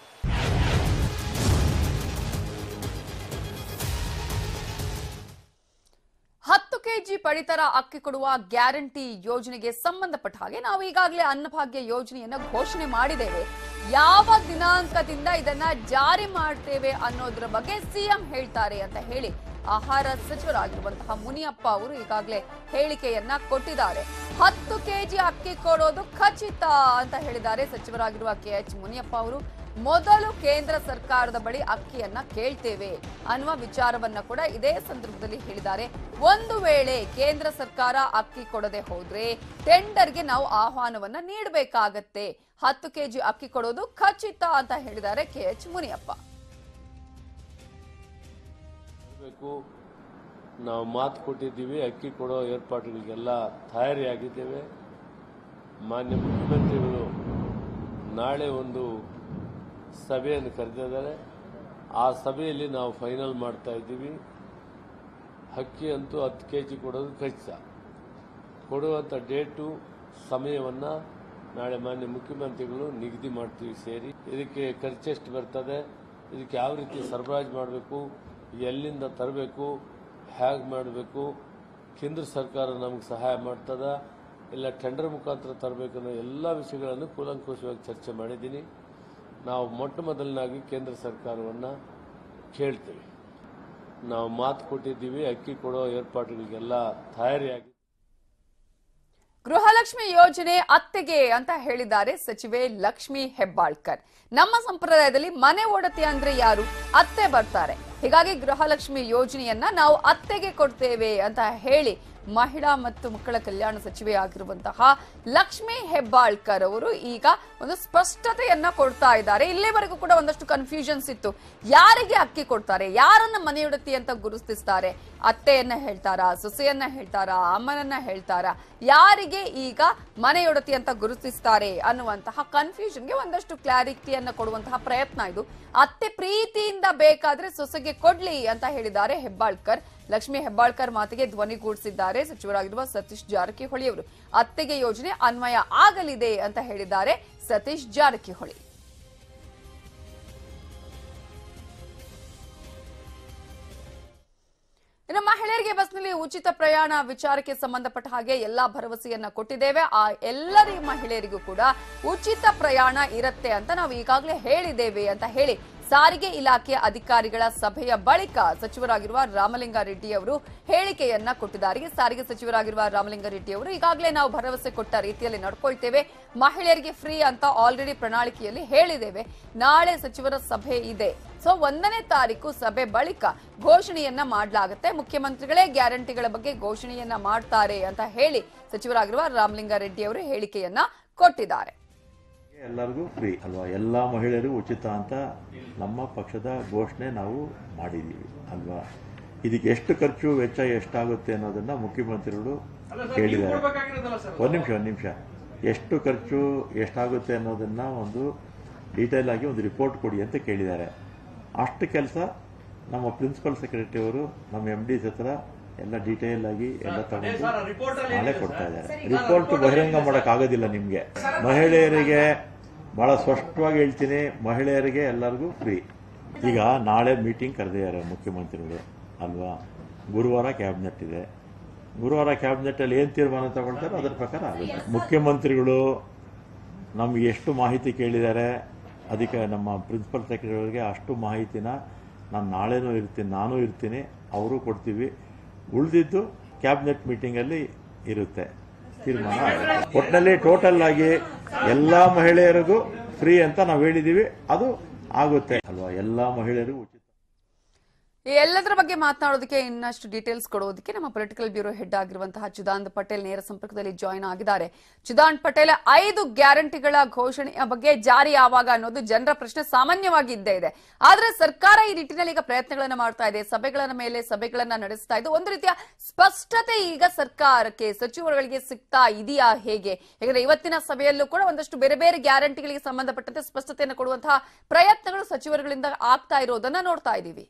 ಹತ್ತು ಕೆಜಿ ಪಡಿತರ ಅಕ್ಕಿ ಕೊಡುವ ಗ್ಯಾರಂಟಿ ಯೋಜನೆಗೆ ಸಂಬಂಧಪಟ್ಟ ಹಾಗೆ ನಾವು ಈಗಾಗಲೇ ಅನ್ನಭಾಗ್ಯ ಯೋಜನೆಯನ್ನ ಘೋಷಣೆ ಮಾಡಿದ್ದೇವೆ ಯಾವ ದಿನಾಂಕದಿಂದ ಇದನ್ನ ಜಾರಿ ಮಾಡ್ತೇವೆ ಅನ್ನೋದ್ರ ಬಗ್ಗೆ ಸಿಎಂ ಹೇಳ್ತಾರೆ ಅಂತ ಹೇಳಿ ಆಹಾರ ಸಚಿವರಾಗಿರುವಂತಹ ಮುನಿಯಪ್ಪ ಅವರು ಈಗಾಗಲೇ ಹೇಳಿಕೆಯನ್ನ ಕೊಟ್ಟಿದ್ದಾರೆ ಹತ್ತು ಕೆಜಿ ಅಕ್ಕಿ ಕೊಡೋದು ಖಚಿತ ಅಂತ ಹೇಳಿದ್ದಾರೆ ಸಚಿವರಾಗಿರುವ ಕೆ ಎಚ್ ಮುನಿಯಪ್ಪ ಅವರು ಮೊದಲು ಕೇಂದ್ರ ಸರ್ಕಾರದ ಬಳಿ ಅಕ್ಕಿಯನ್ನ ಕೇಳ್ತೇವೆ ಅನ್ನುವ ವಿಚಾರವನ್ನ ಕೂಡ ಇದೇ ಸಂದರ್ಭದಲ್ಲಿ ಹೇಳಿದ್ದಾರೆ ಒಂದು ವೇಳೆ ಕೇಂದ್ರ ಸರ್ಕಾರ ಅಕ್ಕಿ ಕೊಡದೆ ಹೋದ್ರೆ ಟೆಂಡರ್ಗೆ ನಾವು ಆಹ್ವಾನವನ್ನ ನೀಡಬೇಕಾಗತ್ತೆ ಹತ್ತು ಕೆಜಿ ಅಕ್ಕಿ ಕೊಡೋದು ಖಚಿತ ಅಂತ ಹೇಳಿದ್ದಾರೆ ಕೆ ಎಚ್ ಮುನಿಯಪ್ಪ ಬೇಕು ನಾವು ಮಾತು ಕೊಟ್ಟಿದ್ದೀವಿ ಅಕ್ಕಿ ಕೊಡೋ ಏರ್ಪಾಡುಗಳಿಗೆಲ್ಲ ತಯಾರಿಯಾಗಿದ್ದೇವೆ ಮಾನ್ಯ ಮುಖ್ಯಮಂತ್ರಿಗಳು ನಾಳೆ ಒಂದು ಸಭೆಯನ್ನು ಕರೆದಿದ್ದಾರೆ ಆ ಸಭೆಯಲ್ಲಿ ನಾವು ಫೈನಲ್ ಮಾಡ್ತಾ ಇದ್ದೀವಿ ಅಕ್ಕಿ ಅಂತೂ ಹತ್ತು ಕೆ ಜಿ ಕೊಡೋದು ಖಚಿತ ಕೊಡುವಂಥ ಡೇಟು ಸಮಯವನ್ನು ನಾಳೆ ಮಾನ್ಯ ಮುಖ್ಯಮಂತ್ರಿಗಳು ನಿಗದಿ ಮಾಡ್ತೀವಿ ಸೇರಿ ಇದಕ್ಕೆ ಖರ್ಚೆಷ್ಟು ಬರ್ತದೆ ಇದಕ್ಕೆ ಯಾವ ರೀತಿ ಸರಬರಾಜು ಮಾಡಬೇಕು ಎಲ್ಲಿಂದ ತರಬೇಕು ಹೇಗೆ ಮಾಡಬೇಕು ಕೇಂದ್ರ ಸರ್ಕಾರ ನಮಗೆ ಸಹಾಯ ಮಾಡ್ತದ ಇಲ್ಲ ಟೆಂಡರ್ ಮುಖಾಂತರ ತರಬೇಕು ಅನ್ನೋ ಎಲ್ಲ ವಿಷಯಗಳನ್ನು ಕೂಲಂಕುಷವಾಗಿ ಚರ್ಚೆ ಮಾಡಿದ್ದೀನಿ ನಾವು ಮೊಟ್ಟ ಮೊದಲನಾಗಿ ಕೇಂದ್ರ ಸರ್ಕಾರವನ್ನು ಕೇಳ್ತೇವೆ ನಾವು ಮಾತು ಕೊಟ್ಟಿದ್ದೀವಿ ಅಕ್ಕಿ ಕೊಡೋ ಏರ್ಪಾಡುಗಳಿಗೆಲ್ಲ ತಯಾರಿಯಾಗಿ ಗೃಹಲಕ್ಷ್ಮಿ ಯೋಜನೆ ಅತ್ತೆಗೆ ಅಂತ ಹೇಳಿದ್ದಾರೆ ಸಚಿವೆ ಲಕ್ಷ್ಮಿ ಹೆಬ್ಬಾಳ್ಕರ್ ನಮ್ಮ ಸಂಪ್ರದಾಯದಲ್ಲಿ ಮನೆ ಒಡತಿ ಅಂದ್ರೆ ಯಾರು ಅತ್ತೆ ಬರ್ತಾರೆ ಹೀಗಾಗಿ ಗೃಹಲಕ್ಷ್ಮಿ ಯೋಜನೆಯನ್ನ ನಾವು ಅತ್ತೆಗೆ ಕೊಡ್ತೇವೆ ಅಂತ ಹೇಳಿ ಮಹಿಳಾ ಮತ್ತು ಮಕ್ಕಳ ಕಲ್ಯಾಣ ಸಚಿವೆ ಆಗಿರುವಂತಹ ಲಕ್ಷ್ಮಿ ಹೆಬ್ಬಾಳ್ಕರ್ ಅವರು ಈಗ ಒಂದು ಸ್ಪಷ್ಟತೆಯನ್ನ ಕೊಡ್ತಾ ಇದ್ದಾರೆ ಇಲ್ಲಿವರೆಗೂ ಕೂಡ ಒಂದಷ್ಟು ಕನ್ಫ್ಯೂಷನ್ಸ್ ಇತ್ತು ಯಾರಿಗೆ ಅಕ್ಕಿ ಕೊಡ್ತಾರೆ ಯಾರನ್ನ ಮನೆಯೊಡತಿ ಅಂತ ಗುರುತಿಸ್ತಾರೆ ಅತ್ತೆಯನ್ನ ಹೇಳ್ತಾರಾ ಸೊಸೆಯನ್ನ ಹೇಳ್ತಾರಾ ಅಮ್ಮನನ್ನ ಹೇಳ್ತಾರಾ ಯಾರಿಗೆ ಈಗ ಮನೆಯೊಡತಿ ಅಂತ ಗುರುತಿಸ್ತಾರೆ ಅನ್ನುವಂತಹ ಕನ್ಫ್ಯೂಷನ್ಗೆ ಒಂದಷ್ಟು ಕ್ಲಾರಿಟಿಯನ್ನ ಕೊಡುವಂತಹ ಪ್ರಯತ್ನ ಇದು ಅತ್ತೆ ಪ್ರೀತಿಯಿಂದ ಬೇಕಾದ್ರೆ ಸೊಸೆಗೆ ಕೊಡ್ಲಿ ಅಂತ ಹೇಳಿದ್ದಾರೆ ಹೆಬ್ಬಾಳ್ಕರ್ ಲಕ್ಷ್ಮಿ ಹೆಬ್ಬಾಳ್ಕರ್ ಮಾತಿಗೆ ಧ್ವನಿಗೂಡಿಸಿದ್ದಾರೆ ಸಚಿವರಾಗಿರುವ ಸತೀಶ್ ಜಾರಕಿಹೊಳಿ ಅವರು ಅತ್ತೆಗೆ ಯೋಜನೆ ಅನ್ವಯ ಆಗಲಿದೆ ಅಂತ ಹೇಳಿದ್ದಾರೆ ಸತೀಶ್ ಜಾರಕಿಹೊಳಿ ಇನ್ನು ಮಹಿಳೆಯರಿಗೆ ಬಸ್ನಲ್ಲಿ ಉಚಿತ ಪ್ರಯಾಣ ವಿಚಾರಕ್ಕೆ ಸಂಬಂಧಪಟ್ಟ ಹಾಗೆ ಎಲ್ಲಾ ಭರವಸೆಯನ್ನ ಕೊಟ್ಟಿದ್ದೇವೆ ಆ ಎಲ್ಲರಿ ಮಹಿಳೆಯರಿಗೂ ಕೂಡ ಉಚಿತ ಪ್ರಯಾಣ ಇರುತ್ತೆ ಅಂತ ನಾವು ಈಗಾಗಲೇ ಹೇಳಿದ್ದೇವೆ ಅಂತ ಹೇಳಿ ಸಾರಿಗೆ ಇಲಾಖೆಯ ಅಧಿಕಾರಿಗಳ ಸಭೆಯ ಬಳಿಕ ಸಚಿವರಾಗಿರುವ ರಾಮಲಿಂಗಾರೆಡ್ಡಿ ಅವರು ಹೇಳಿಕೆಯನ್ನ ಕೊಟ್ಟಿದ್ದಾರೆ ಈ ಸಾರಿಗೆ ಸಚಿವರಾಗಿರುವ ರಾಮಲಿಂಗಾರೆಡ್ಡಿ ಅವರು ಈಗಾಗಲೇ ನಾವು ಭರವಸೆ ಕೊಟ್ಟ ರೀತಿಯಲ್ಲಿ ನಡ್ಕೊಳ್ತೇವೆ ಮಹಿಳೆಯರಿಗೆ ಫ್ರೀ ಅಂತ ಆಲ್ರೆಡಿ ಪ್ರಣಾಳಿಕೆಯಲ್ಲಿ ಹೇಳಿದ್ದೇವೆ ನಾಳೆ ಸಚಿವರ ಸಭೆ ಇದೆ ಸೊ ಒಂದನೇ ತಾರೀಕು ಸಭೆ ಬಳಿಕ ಘೋಷಣೆಯನ್ನ ಮಾಡಲಾಗುತ್ತೆ ಮುಖ್ಯಮಂತ್ರಿಗಳೇ ಗ್ಯಾರಂಟಿಗಳ ಬಗ್ಗೆ ಘೋಷಣೆಯನ್ನ ಮಾಡ್ತಾರೆ ಅಂತ ಹೇಳಿ ಸಚಿವರಾಗಿರುವ ರಾಮಲಿಂಗಾರೆಡ್ಡಿ ಅವರು ಹೇಳಿಕೆಯನ್ನ ಕೊಟ್ಟಿದ್ದಾರೆ ಎಲ್ಲರಿಗೂ ಫ್ರೀ ಅಲ್ವಾ ಎಲ್ಲ ಮಹಿಳೆಯರಿಗೂ ಉಚಿತ ಅಂತ ನಮ್ಮ ಪಕ್ಷದ ಘೋಷಣೆ ನಾವು ಮಾಡಿದ್ದೀವಿ ಅಲ್ವಾ ಇದಕ್ಕೆ ಎಷ್ಟು ಖರ್ಚು ವೆಚ್ಚ ಎಷ್ಟಾಗುತ್ತೆ ಅನ್ನೋದನ್ನ ಮುಖ್ಯಮಂತ್ರಿಗಳು ಹೇಳಿದ್ದಾರೆ ಒಂದು ನಿಮಿಷ ಒಂದು ನಿಮಿಷ ಎಷ್ಟು ಖರ್ಚು ಎಷ್ಟಾಗುತ್ತೆ ಅನ್ನೋದನ್ನ ಒಂದು ಡೀಟೇಲ್ ಆಗಿ ಒಂದು ರಿಪೋರ್ಟ್ ಕೊಡಿ ಅಂತ ಕೇಳಿದ್ದಾರೆ ಅಷ್ಟು ಕೆಲಸ ನಮ್ಮ ಪ್ರಿನ್ಸಿಪಲ್ ಸೆಕ್ರೆಟರಿ ಅವರು ನಮ್ಮ ಎಂ ಡಿ ಹತ್ರ ಎಲ್ಲ ಡೀಟೇಲ್ ಆಗಿ ಎಲ್ಲ ತಗೊಂಡು ನಾಳೆ ಕೊಡ್ತಾ ಇದ್ದಾರೆ ರಿಪೋರ್ಟ್ ಬಹಿರಂಗ ಮಾಡಕ್ ಆಗೋದಿಲ್ಲ ನಿಮ್ಗೆ ಮಹಿಳೆಯರಿಗೆ ಬಹಳ ಸ್ಪಷ್ಟವಾಗಿ ಹೇಳ್ತೀನಿ ಮಹಿಳೆಯರಿಗೆ ಎಲ್ಲರಿಗೂ ಫ್ರೀ ಈಗ ನಾಳೆ ಮೀಟಿಂಗ್ ಕರೆದಿದ್ದಾರೆ ಮುಖ್ಯಮಂತ್ರಿಗಳು ಅಲ್ವಾ ಗುರುವಾರ ಕ್ಯಾಬಿನೆಟ್ ಇದೆ ಗುರುವಾರ ಕ್ಯಾಬಿನೆಟ್ ಅಲ್ಲಿ ಏನ್ ತೀರ್ಮಾನ ತಗೊಳ್ತಾರೋ ಅದರ ಪ್ರಕಾರ ಆಗುತ್ತೆ ಮುಖ್ಯಮಂತ್ರಿಗಳು ನಮ್ಗೆ ಎಷ್ಟು ಮಾಹಿತಿ ಕೇಳಿದ್ದಾರೆ ಅದಕ್ಕೆ ನಮ್ಮ ಪ್ರಿನ್ಸಿಪಲ್ ಸೆಕ್ರೆಟರಿ ಅವರಿಗೆ ಅಷ್ಟು ಮಾಹಿತಿನ ನಾನು ನಾಳೆನೂ ಇರ್ತೀನಿ ನಾನು ಇರ್ತೀನಿ ಅವರು ಕೊಡ್ತೀವಿ ಉಳಿದಿದ್ದು ಕ್ಯಾಬಿನೆಟ್ ಮೀಟಿಂಗಲ್ಲಿ ಇರುತ್ತೆ ತೀರ್ಮಾನ ಆಗುತ್ತೆ. ಒಟ್ಟಿನಲ್ಲಿ ಟೋಟಲ್ ಆಗಿ ಎಲ್ಲ ಮಹಿಳೆಯರಿಗೂ ಫ್ರೀ ಅಂತ ನಾವು ಹೇಳಿದ್ದೀವಿ ಅದು ಆಗುತ್ತೆ ಅಲ್ವಾ ಎಲ್ಲ ಮಹಿಳೆಯರಿಗೂ ಉಚಿತ ಈ ಎಲ್ಲದರ ಬಗ್ಗೆ ಮಾತನಾಡೋದಕ್ಕೆ ಇನ್ನಷ್ಟು ಡೀಟೇಲ್ಸ್ ಕೊಡೋದಕ್ಕೆ ನಮ್ಮ ಪೊಲಿಟಿಕಲ್ ಬ್ಯೂರೋ ಹೆಡ್ ಆಗಿರುವಂತಹ ಚಿದಾನಂದ್ ಪಟೇಲ್ ನೇರ ಸಂಪರ್ಕದಲ್ಲಿ ಜಾಯ್ನ್ ಆಗಿದ್ದಾರೆ ಚಿದಾನಂದ್ ಪಟೇಲ್ ಐದು ಗ್ಯಾರಂಟಿಗಳ ಘೋಷಣೆಯ ಬಗ್ಗೆ ಜಾರಿ ಯಾವಾಗ ಅನ್ನೋದು ಜನರ ಪ್ರಶ್ನೆ ಸಾಮಾನ್ಯವಾಗಿ ಇದ್ದೇ ಇದೆ ಆದ್ರೆ ಸರ್ಕಾರ ಈ ನಿಟ್ಟಿನಲ್ಲಿ ಈಗ ಪ್ರಯತ್ನಗಳನ್ನ ಮಾಡ್ತಾ ಇದೆ ಸಭೆಗಳನ್ನ ಮೇಲೆ ಸಭೆಗಳನ್ನ ನಡೆಸ್ತಾ ಇದೆ ಒಂದು ರೀತಿಯ ಸ್ಪಷ್ಟತೆ ಈಗ ಸರ್ಕಾರಕ್ಕೆ ಸಚಿವರುಗಳಿಗೆ ಸಿಗ್ತಾ ಇದೆಯಾ ಹೇಗೆ ಯಾಕಂದ್ರೆ ಇವತ್ತಿನ ಸಭೆಯಲ್ಲೂ ಕೂಡ ಒಂದಷ್ಟು ಬೇರೆ ಬೇರೆ ಗ್ಯಾರಂಟಿಗಳಿಗೆ ಸಂಬಂಧಪಟ್ಟಂತೆ ಸ್ಪಷ್ಟತೆಯನ್ನು ಕೊಡುವಂತಹ ಪ್ರಯತ್ನಗಳು ಸಚಿವರುಗಳಿಂದ ಆಗ್ತಾ ಇರೋದನ್ನ ನೋಡ್ತಾ ಇದ್ದೀವಿ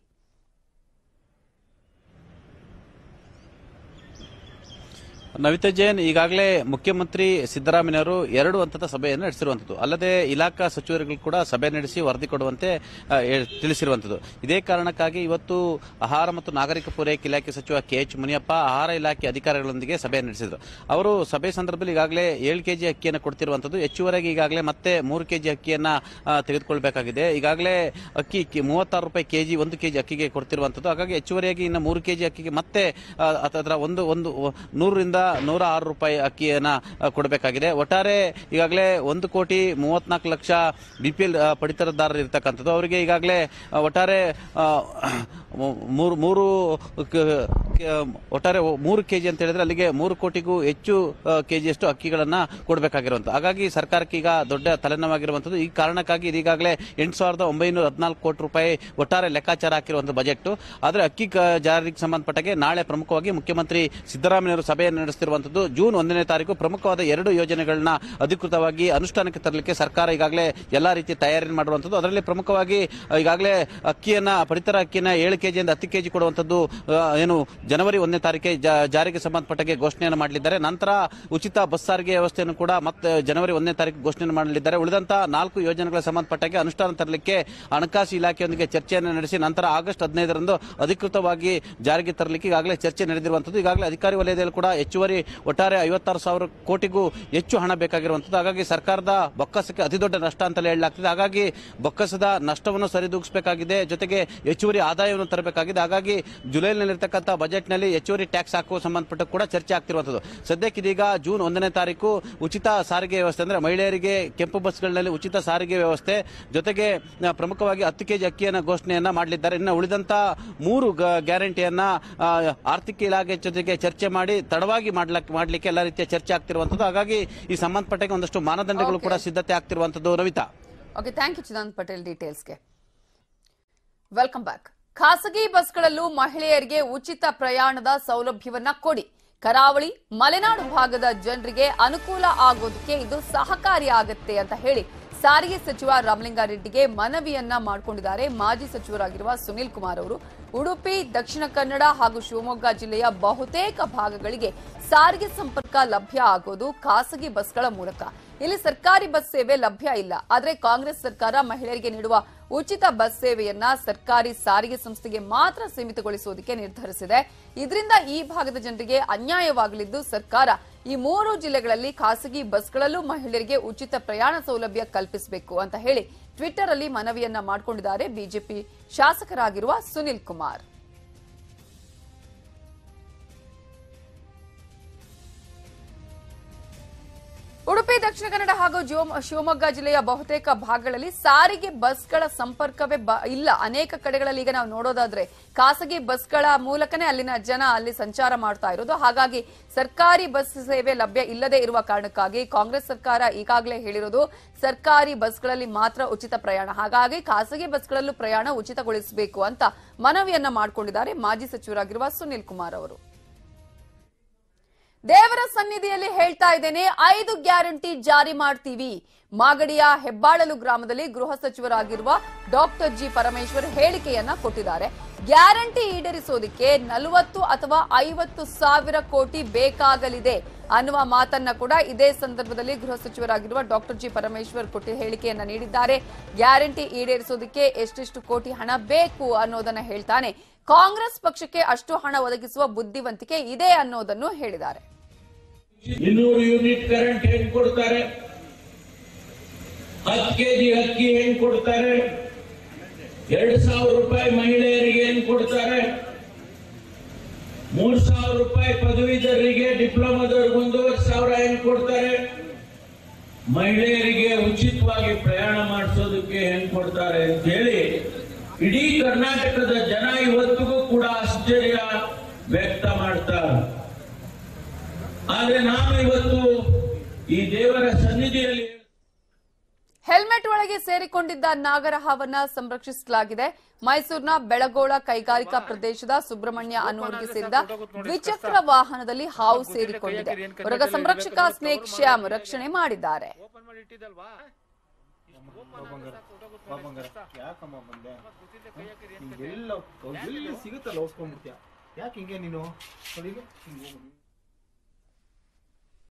ನವಿತಾ ಜೈನ್ ಈಗಾಗಲೇ ಮುಖ್ಯಮಂತ್ರಿ ಸಿದ್ದರಾಮಯ್ಯವರು ಎರಡು ಹಂತದ ಸಭೆಯನ್ನು ನಡೆಸಿರುವಂತದ್ದು ಅಲ್ಲದೆ ಇಲಾಖಾ ಸಚಿವರುಗಳು ಕೂಡ ಸಭೆ ನಡೆಸಿ ವರದಿ ಕೊಡುವಂತೆ ಆ, ಹೇಳ್- ತಿಳಿಸಿರುವಂತದ್ದು ಇದೇ ಕಾರಣಕ್ಕಾಗಿ ಇವತ್ತು ಆಹಾರ ಮತ್ತು ನಾಗರಿಕ ಪೂರೈಕೆ ಇಲಾಖೆ ಸಚಿವ ಕೆ ಎಚ್ ಮುನಿಯಪ್ಪ ಆಹಾರ ಇಲಾಖೆ ಅಧಿಕಾರಿಗಳೊಂದಿಗೆ ಸಭೆ ನಡೆಸಿದರು ಅವರು ಸಭೆ ಸಂದರ್ಭದಲ್ಲಿ ಈಗಾಗಲೇ ಏಳು ಕೆಜಿ ಅಕ್ಕಿಯನ್ನು ಕೊಡ್ತಿರುವಂತದ್ದು ಹೆಚ್ಚುವರೆಗೆ ಈಗಾಗಲೇ ಮತ್ತೆ ಮೂರು ಕೆಜಿ ಅಕ್ಕಿಯನ್ನ ಆ, ತೆಗೆದುಕೊಳ್ಬೇಕಾಗಿದೆ ಈಗಾಗಲೇ ಅಕ್ಕಿ ಕಿ- ಮೂವತ್ತಾರು ರೂಪಾಯಿ ಕೆಜಿ ಒಂದು ಕೆಜಿ ಅಕ್ಕಿಗೆ ಕೊಡ್ತಿರುವಂತದ್ದು ಹಾಗಾಗಿ ಹೆಚ್ಚುವರಿಯಾಗಿ ಇನ್ನು ಮೂರು ಕೆಜಿ ಅಕ್ಕಿಗೆ ಮತ್ತೆ ಆ, ಅದರ ಒಂದು ಒಂದು ನೂರರಿಂದ ನೂರ ಆರು ರೂಪಾಯಿ ಅಕ್ಕಿಯನ್ನ ಆ, ಕೊಡಬೇಕಾಗಿದೆ ಒಟ್ಟಾರೆ ಈಗಾಗಲೇ ಒಂದು ಕೋಟಿ ಮೂವತ್ನಾಲ್ಕು ಲಕ್ಷ ಬಿಪಿಎಲ್ ಪಡಿತರದಾರರು ಇರ್ತಕ್ಕಂಥದ್ದು ಅವರಿಗೆ ಈಗಾಗಲೇ ಆ, ಒಟ್ಟಾರೆ ಆ, ಮೂರು ಮೂರು ಕ- ಕ- ಒಟ್ಟಾರೆ ಮೂರು ಕೆಜಿ ಅಂತ ಹೇಳಿದ್ರೆ ಅಲ್ಲಿಗೆ ಮೂರು ಕೋಟಿಗೂ ಹೆಚ್ಚು ಕೆಜಿಯಷ್ಟು ಅಕ್ಕಿಗಳನ್ನ ಕೊಡಬೇಕಾಗಿರುವಂತ ಹಾಗಾಗಿ ಸರ್ಕಾರಕ್ಕೆ ಈಗ ದೊಡ್ಡ ತಲೆನೋವಾಗಿರುವಂತದ್ದು ಈ ಕಾರಣಕ್ಕಾಗಿ ಇದೀಗಾಗಲೇ ಎಂಟು ಸಾವಿರದ ಒಂಬೈನೂರ ಹದಿನಾಲ್ಕು ಕೋಟಿ ರೂಪಾಯಿ ಒಟ್ಟಾರೆ ಲೆಕ್ಕಾಚಾರ ಹಾಕಿರುವಂತಹ ಬಜೆಟ್ ಆದ್ರೆ ಅಕ್ಕಿ ಕ- ಜಾರಿಗೆ ಸಂಬಂಧಪಟ್ಟಾಗೆ ನಾಳೆ ಪ್ರಮುಖವಾಗಿ ಮುಖ್ಯಮಂತ್ರಿ ಸಿದ್ದರಾಮಯ್ಯವರು ಸಭೆಯನ್ನು ನಡೆಸುತ್ತಿರುವಂತದ್ದು ಜೂನ್ ಒಂದನೇ ತಾರೀಕು ಪ್ರಮುಖವಾದ ಎರಡು ಯೋಜನೆಗಳನ್ನ ಅಧಿಕೃತವಾಗಿ ಅನುಷ್ಠಾನಕ್ಕೆ ತರಲಿಕ್ಕೆ ಸರ್ಕಾರ ಈಗಾಗಲೇ ಎಲ್ಲಾ ರೀತಿಯ ತಯಾರಿ ಮಾಡಿರುವಂತದ್ದು ಅದರಲ್ಲಿ ಪ್ರಮುಖವಾಗಿ ಆ, ಈಗಾಗಲೇ ಅಕ್ಕಿಯನ್ನ ಪಡಿತರ ಅಕ್ಕಿಯನ್ನ ಏಳು ಕೆಜಿಯಿಂದ ಹತ್ತು ಕೆಜಿ ಕೊಡುವಂತದ್ದು ಆ, ಏನು ಜನವರಿ ಒಂದನೇ ತಾರೀಕೆ ಜಾ- ಜಾರಿಗೆ ಸಂಬಂಧಪಟ್ಟಾಗೆ ಘೋಷಣೆಯನ್ನು ಮಾಡಲಿದ್ದಾರೆ ನಂತರ ಉಚಿತ ಬಸ್ ಸಾರಿಗೆ ವ್ಯವಸ್ಥೆಯನ್ನು ಕೂಡ ಮತ್ತೆ ಜನವರಿ ಒಂದನೇ ತಾರೀಕು ಘೋಷಣೆ ಮಾಡಲಿದ್ದಾರೆ ಉಳಿದಂತ ನಾಲ್ಕು ಯೋಜನೆಗಳ ಸಂಬಂಧಪಟ್ಟಾಗೆ ಅನುಷ್ಠಾನ ತರಲಿಕ್ಕೆ ಹಣಕಾಸು ಇಲಾಖೆಯೊಂದಿಗೆ ಚರ್ಚೆಯನ್ನು ನಡೆಸಿ ನಂತರ ಆಗಸ್ಟ್ ಹದಿನೈದರಂದು ಅಧಿಕೃತವಾಗಿ ಜಾರಿಗೆ ತರಲಿಕ್ಕೆ ಈಗಾಗಲೇ ಚರ್ಚೆ ನಡೆದಿರುವಂತದ್ದು ಈಗಾಗಲೇ ಅಧಿಕಾರಿ ವಲಯದಲ್ಲಿ ಕೂಡ ಹೆಚ್ಚುವರಿ ಒಟ್ಟಾರೆ ಐವತ್ತಾರು ಸಾವಿರ ಕೋಟಿಗೂ ಹೆಚ್ಚು ಹಣ ಬೇಕಾಗಿರುವಂತದ್ದು ಹಾಗಾಗಿ ಸರ್ಕಾರದ ಬೊಕ್ಕಸಕ್ಕೆ ಅತಿ ದೊಡ್ಡ ನಷ್ಟ ಅಂತಲೇ ಹೇಳಲಾಗ್ತಿದೆ ಹಾಗಾಗಿ ಬೊಕ್ಕಸದ ನಷ್ಟವನ್ನು ಸರಿದೂಗಿಸಬೇಕಾಗಿದೆ ಜೊತೆಗೆ ಹೆಚ್ಚುವರಿ ಆದಾಯವನ್ನು ತರಬೇಕಾಗಿದೆ ಹಾಗಾಗಿ ಜುಲೈನಲ್ಲಿರ್ತಕ್ಕಂಥ ಬಜೆಟ್ನಲ್ಲಿ ಹೆಚ್ಚುವರಿ ಟ್ಯಾಕ್ಸ್ ಹಾಕುವ ಸಂಬಂಧಪಟ್ಟ ಕೂಡ ಚರ್ಚೆ ಆಗ್ತಿರುವಂತದ್ದು ಸದ್ಯಕ್ಕೆ ಇದೀಗ ಜೂನ್ ಒಂದನೇ ತಾರೀಕು ಉಚಿತ ಸಾರಿಗೆ ವ್ಯವಸ್ಥೆ ಅಂದ್ರೆ ಮಹಿಳೆಯರಿಗೆ ಕೆಂಪು ಬಸ್ಗಳಲ್ಲಿ ಉಚಿತ ಸಾರಿಗೆ ವ್ಯವಸ್ಥೆ ಜೊತೆಗೆ ಆ, ಪ್ರಮುಖವಾಗಿ ಹತ್ತು ಕೆಜಿ ಅಕ್ಕಿಯನ್ನ ಘೋಷಣೆಯನ್ನ ಮಾಡಲಿದ್ದಾರೆ ಇನ್ನು ಉಳಿದಂತ ಮೂರು ಗ- ಗ್ಯಾರಂಟಿಯನ್ನ ಆ, ಆರ್ಥಿಕ ಇಲಾಖೆ ಜೊತೆಗೆ ಚರ್ಚೆ ಮಾಡಿ ತಡವಾಗಿ ಮಾಡ್ಲಕ್ ಮಾಡ್ಲಿಕ್ಕೆ ಎಲ್ಲ ರೀತಿಯ ಚರ್ಚೆ ಆಗ್ತಿರುವಂತದ್ದು ಹಾಗಾಗಿ ಈ ಸಂಬಂಧಪಟ್ಟಾಗ ಒಂದಷ್ಟು ಮಾನದಂಡಗಳು ಕೂಡ ಸಿದ್ಧತೆ ಆಗ್ತಿರುವಂತದ್ದು Ravita okay thank you Chidanand Patel ಡೀಟೇಲ್ಸ್ಗೆ ವೆಲ್ಕಮ್ ಬ್ಯಾಕ್ ಖಾಸಗಿ ಬಸ್ಗಳಲ್ಲೂ ಮಹಿಳೆಯರಿಗೆ ಉಚಿತ ಪ್ರಯಾಣದ ಸೌಲಭ್ಯವನ್ನ ಕೊಡಿ ಕರಾವಳಿ ಮಲೆನಾಡು ಭಾಗದ ಜನರಿಗೆ ಅನುಕೂಲ ಆಗೋದಕ್ಕೆ ಇದು ಸಹಕಾರಿಯಾಗತ್ತೆ ಅಂತ ಹೇಳಿ ಸಾರಿಗೆ ಸಚಿವ ರಾಮಲಿಂಗಾರೆಡ್ಡಿಗೆ ಮನವಿಯನ್ನ ಮಾಡಿಕೊಂಡಿದ್ದಾರೆ ಮಾಜಿ ಸಚಿವರಾಗಿರುವ ಸುನಿಲ್ ಕುಮಾರ್ ಅವರು ಉಡುಪಿ ದಕ್ಷಿಣ ಕನ್ನಡ ಹಾಗೂ ಶಿವಮೊಗ್ಗ ಜಿಲ್ಲೆಯ ಬಹುತೇಕ ಭಾಗಗಳಿಗೆ ಸಾರಿಗೆ ಸಂಪರ್ಕ ಲಭ್ಯ ಆಗೋದು ಖಾಸಗಿ ಬಸ್ಗಳ ಮೂಲಕ ಇಲ್ಲಿ ಸರ್ಕಾರಿ ಬಸ್ ಸೇವೆ ಲಭ್ಯ ಇಲ್ಲ ಆದ್ರೆ ಕಾಂಗ್ರೆಸ್ ಸರ್ಕಾರ ಮಹಿಳೆಯರಿಗೆ ನೀಡುವ ಉಚಿತ ಬಸ್ ಸೇವೆಯನ್ನ ಸರ್ಕಾರಿ ಸಾರಿಗೆ ಸಂಸ್ಥೆಗೆ ಮಾತ್ರ ಸೀಮಿತಗೊಳಿಸುವುದಕ್ಕೆ ನಿರ್ಧರಿಸಿದೆ ಇದರಿಂದ ಈ ಭಾಗದ ಜನರಿಗೆ ಅನ್ಯಾಯವಾಗಲಿದ್ದು ಸರ್ಕಾರ ಈ ಮೂರು ಜಿಲ್ಲೆಗಳಲ್ಲಿ ಖಾಸಗಿ ಬಸ್ಗಳಲ್ಲೂ ಮಹಿಳೆಯರಿಗೆ ಉಚಿತ ಪ್ರಯಾಣ ಸೌಲಭ್ಯ ಕಲ್ಪಿಸಬೇಕು ಅಂತ ಹೇಳಿ ಟ್ವಿಟರ್ ಅಲ್ಲಿ ಮನವಿಯನ್ನ ಮಾಡಿಕೊಂಡಿದ್ದಾರೆ ಬಿಜೆಪಿ ಶಾಸಕರಾಗಿರುವ ಸುನಿಲ್ ಕುಮಾರ್ ಉಡುಪಿ ದಕ್ಷಿಣ ಕನ್ನಡ ಹಾಗೂ ಜೀವ- ಶಿವಮೊಗ್ಗ ಜಿಲ್ಲೆಯ ಬಹುತೇಕ ಭಾಗಗಳಲ್ಲಿ ಸಾರಿಗೆ ಬಸ್ಗಳ ಸಂಪರ್ಕವೇ ಬ- ಇಲ್ಲ ಅನೇಕ ಕಡೆಗಳಲ್ಲಿ ಈಗ ನಾವು ನೋಡೋದಾದ್ರೆ ಖಾಸಗಿ ಬಸ್ಗಳ ಮೂಲಕನೇ ಅಲ್ಲಿನ ಜನ ಅಲ್ಲಿ ಸಂಚಾರ ಮಾಡ್ತಾ ಇರೋದು ಹಾಗಾಗಿ ಸರ್ಕಾರಿ ಬಸ್ ಸೇವೆ ಲಭ್ಯ ಇಲ್ಲದೆ ಇರುವ ಕಾರಣಕ್ಕಾಗಿ ಕಾಂಗ್ರೆಸ್ ಸರ್ಕಾರ ಈಗಾಗಲೇ ಹೇಳಿರೋದು ಸರ್ಕಾರಿ ಬಸ್ಗಳಲ್ಲಿ ಮಾತ್ರ ಉಚಿತ ಪ್ರಯಾಣ ಹಾಗಾಗಿ ಖಾಸಗಿ ಬಸ್ಗಳಲ್ಲೂ ಪ್ರಯಾಣ ಉಚಿತಗೊಳಿಸಬೇಕು ಅಂತ ಮನವಿಯನ್ನ ಮಾಡಿಕೊಂಡಿದ್ದಾರೆ ಮಾಜಿ ಸಚಿವರಾಗಿರುವ ಸುನಿಲ್ ಕುಮಾರ್ ಅವರು ದೇವರ ಸನ್ನಿಧಿಯಲ್ಲಿ ಹೇಳ್ತಾ ಇದ್ದೇನೆ ಐದು ಗ್ಯಾರಂಟಿ ಜಾರಿ ಮಾಡ್ತೀವಿ ಮಾಗಡಿಯ ಹೆಬ್ಬಾಳಲು ಗ್ರಾಮದಲ್ಲಿ ಗೃಹ ಸಚಿವರಾಗಿರುವ ಡಾಕ್ಟರ್ ಜಿ ಪರಮೇಶ್ವರ್ ಹೇಳಿಕೆಯನ್ನ ಕೊಟ್ಟಿದ್ದಾರೆ ಗ್ಯಾರಂಟಿ ಈಡೇರಿಸೋದಕ್ಕೆ ನಲವತ್ತು ಅಥವಾ ಐವತ್ತು ಸಾವಿರ ಕೋಟಿ ಬೇಕಾಗಲಿದೆ ಅನ್ನುವ ಮಾತನ್ನ ಕೂಡ ಇದೇ ಸಂದರ್ಭದಲ್ಲಿ ಗೃಹ ಸಚಿವರಾಗಿರುವ ಡಾಕ್ಟರ್ ಜಿ ಪರಮೇಶ್ವರ್ ಕೊಟ್ಟಿ ಹೇಳಿಕೆಯನ್ನ ನೀಡಿದ್ದಾರೆ ಗ್ಯಾರಂಟಿ ಈಡೇರಿಸೋದಕ್ಕೆ ಎಷ್ಟೆಷ್ಟು ಕೋಟಿ ಹಣ ಬೇಕು ಅನ್ನೋದನ್ನ ಹೇಳ್ತಾನೆ ಕಾಂಗ್ರೆಸ್ ಪಕ್ಷಕ್ಕೆ ಅಷ್ಟು ಹಣ ಒದಗಿಸುವ ಬುದ್ಧಿವಂತಿಕೆ ಇದೆ ಅನ್ನೋದನ್ನು ಹೇಳಿದ್ದಾರೆ ಇನ್ನೂರು ಯೂನಿಟ್ ಕರೆಂಟ್ ಹೆಂಗ್ ಕೊಡ್ತಾರೆ ಹತ್ತು ಕೆಜಿ ಅಕ್ಕಿ ಹೆಂಗ್ ಕೊಡ್ತಾರೆ ಎರಡು ಸಾವಿರ ರೂಪಾಯಿ ಮಹಿಳೆಯರಿಗೆ ಹೆಂಗ್ ಕೊಡ್ತಾರೆ ಮೂರ್ ಸಾವಿರ ರೂಪಾಯಿ ಪದವೀಧರರಿಗೆ ಡಿಪ್ಲೊಮಾದವ್ರಿಗೆ ಒಂದೂವರೆ ಸಾವಿರ ಹೆಂಗ್ ಕೊಡ್ತಾರೆ ಮಹಿಳೆಯರಿಗೆ ಉಚಿತವಾಗಿ ಪ್ರಯಾಣ ಮಾಡಿಸೋದಕ್ಕೆ ಹೆಂಗ್ ಕೊಡ್ತಾರೆ ಅಂತ ಹೇಳಿ ಇಡೀ ಕರ್ನಾಟಕದ ಜನ ಇವತ್ತಿಗೂ ಸೇರಿಕೊಂಡಿದ್ದ ನಾಗರಹಾವನ್ನ ಸಂರಕ್ಷಿಸಲಾಗಿದೆ ಮೈಸೂರಿನ ಬೆಳಗೋಳ ಕೈಗಾರಿಕಾ ಪ್ರದೇಶದ ಸುಬ್ರಹ್ಮಣ್ಯ ಅನ್ನುವರಿಗೆ ಸೇರಿದ ದ್ವಿಚಕ್ರ ವಾಹನದಲ್ಲಿ ಹಾವು ಸೇರಿಕೊಂಡಿದೆ ಮೃಗ ಸಂರಕ್ಷಕ ಸ್ನೇಕ್ ಶ್ಯಾಮ್ ರಕ್ಷಣೆ ಮಾಡಿದ್ದಾರೆ ಎಲ್ಲ ಎಲ್ಲಿ ಸಿಗುತ್ತಲ್ಲ ಹೊಸ್ಕೊಂಡ್ಬಿಡ್ತೀಯ ಯಾಕೆ ಹಿಂಗೆ ನೀನು ನೋಡಿ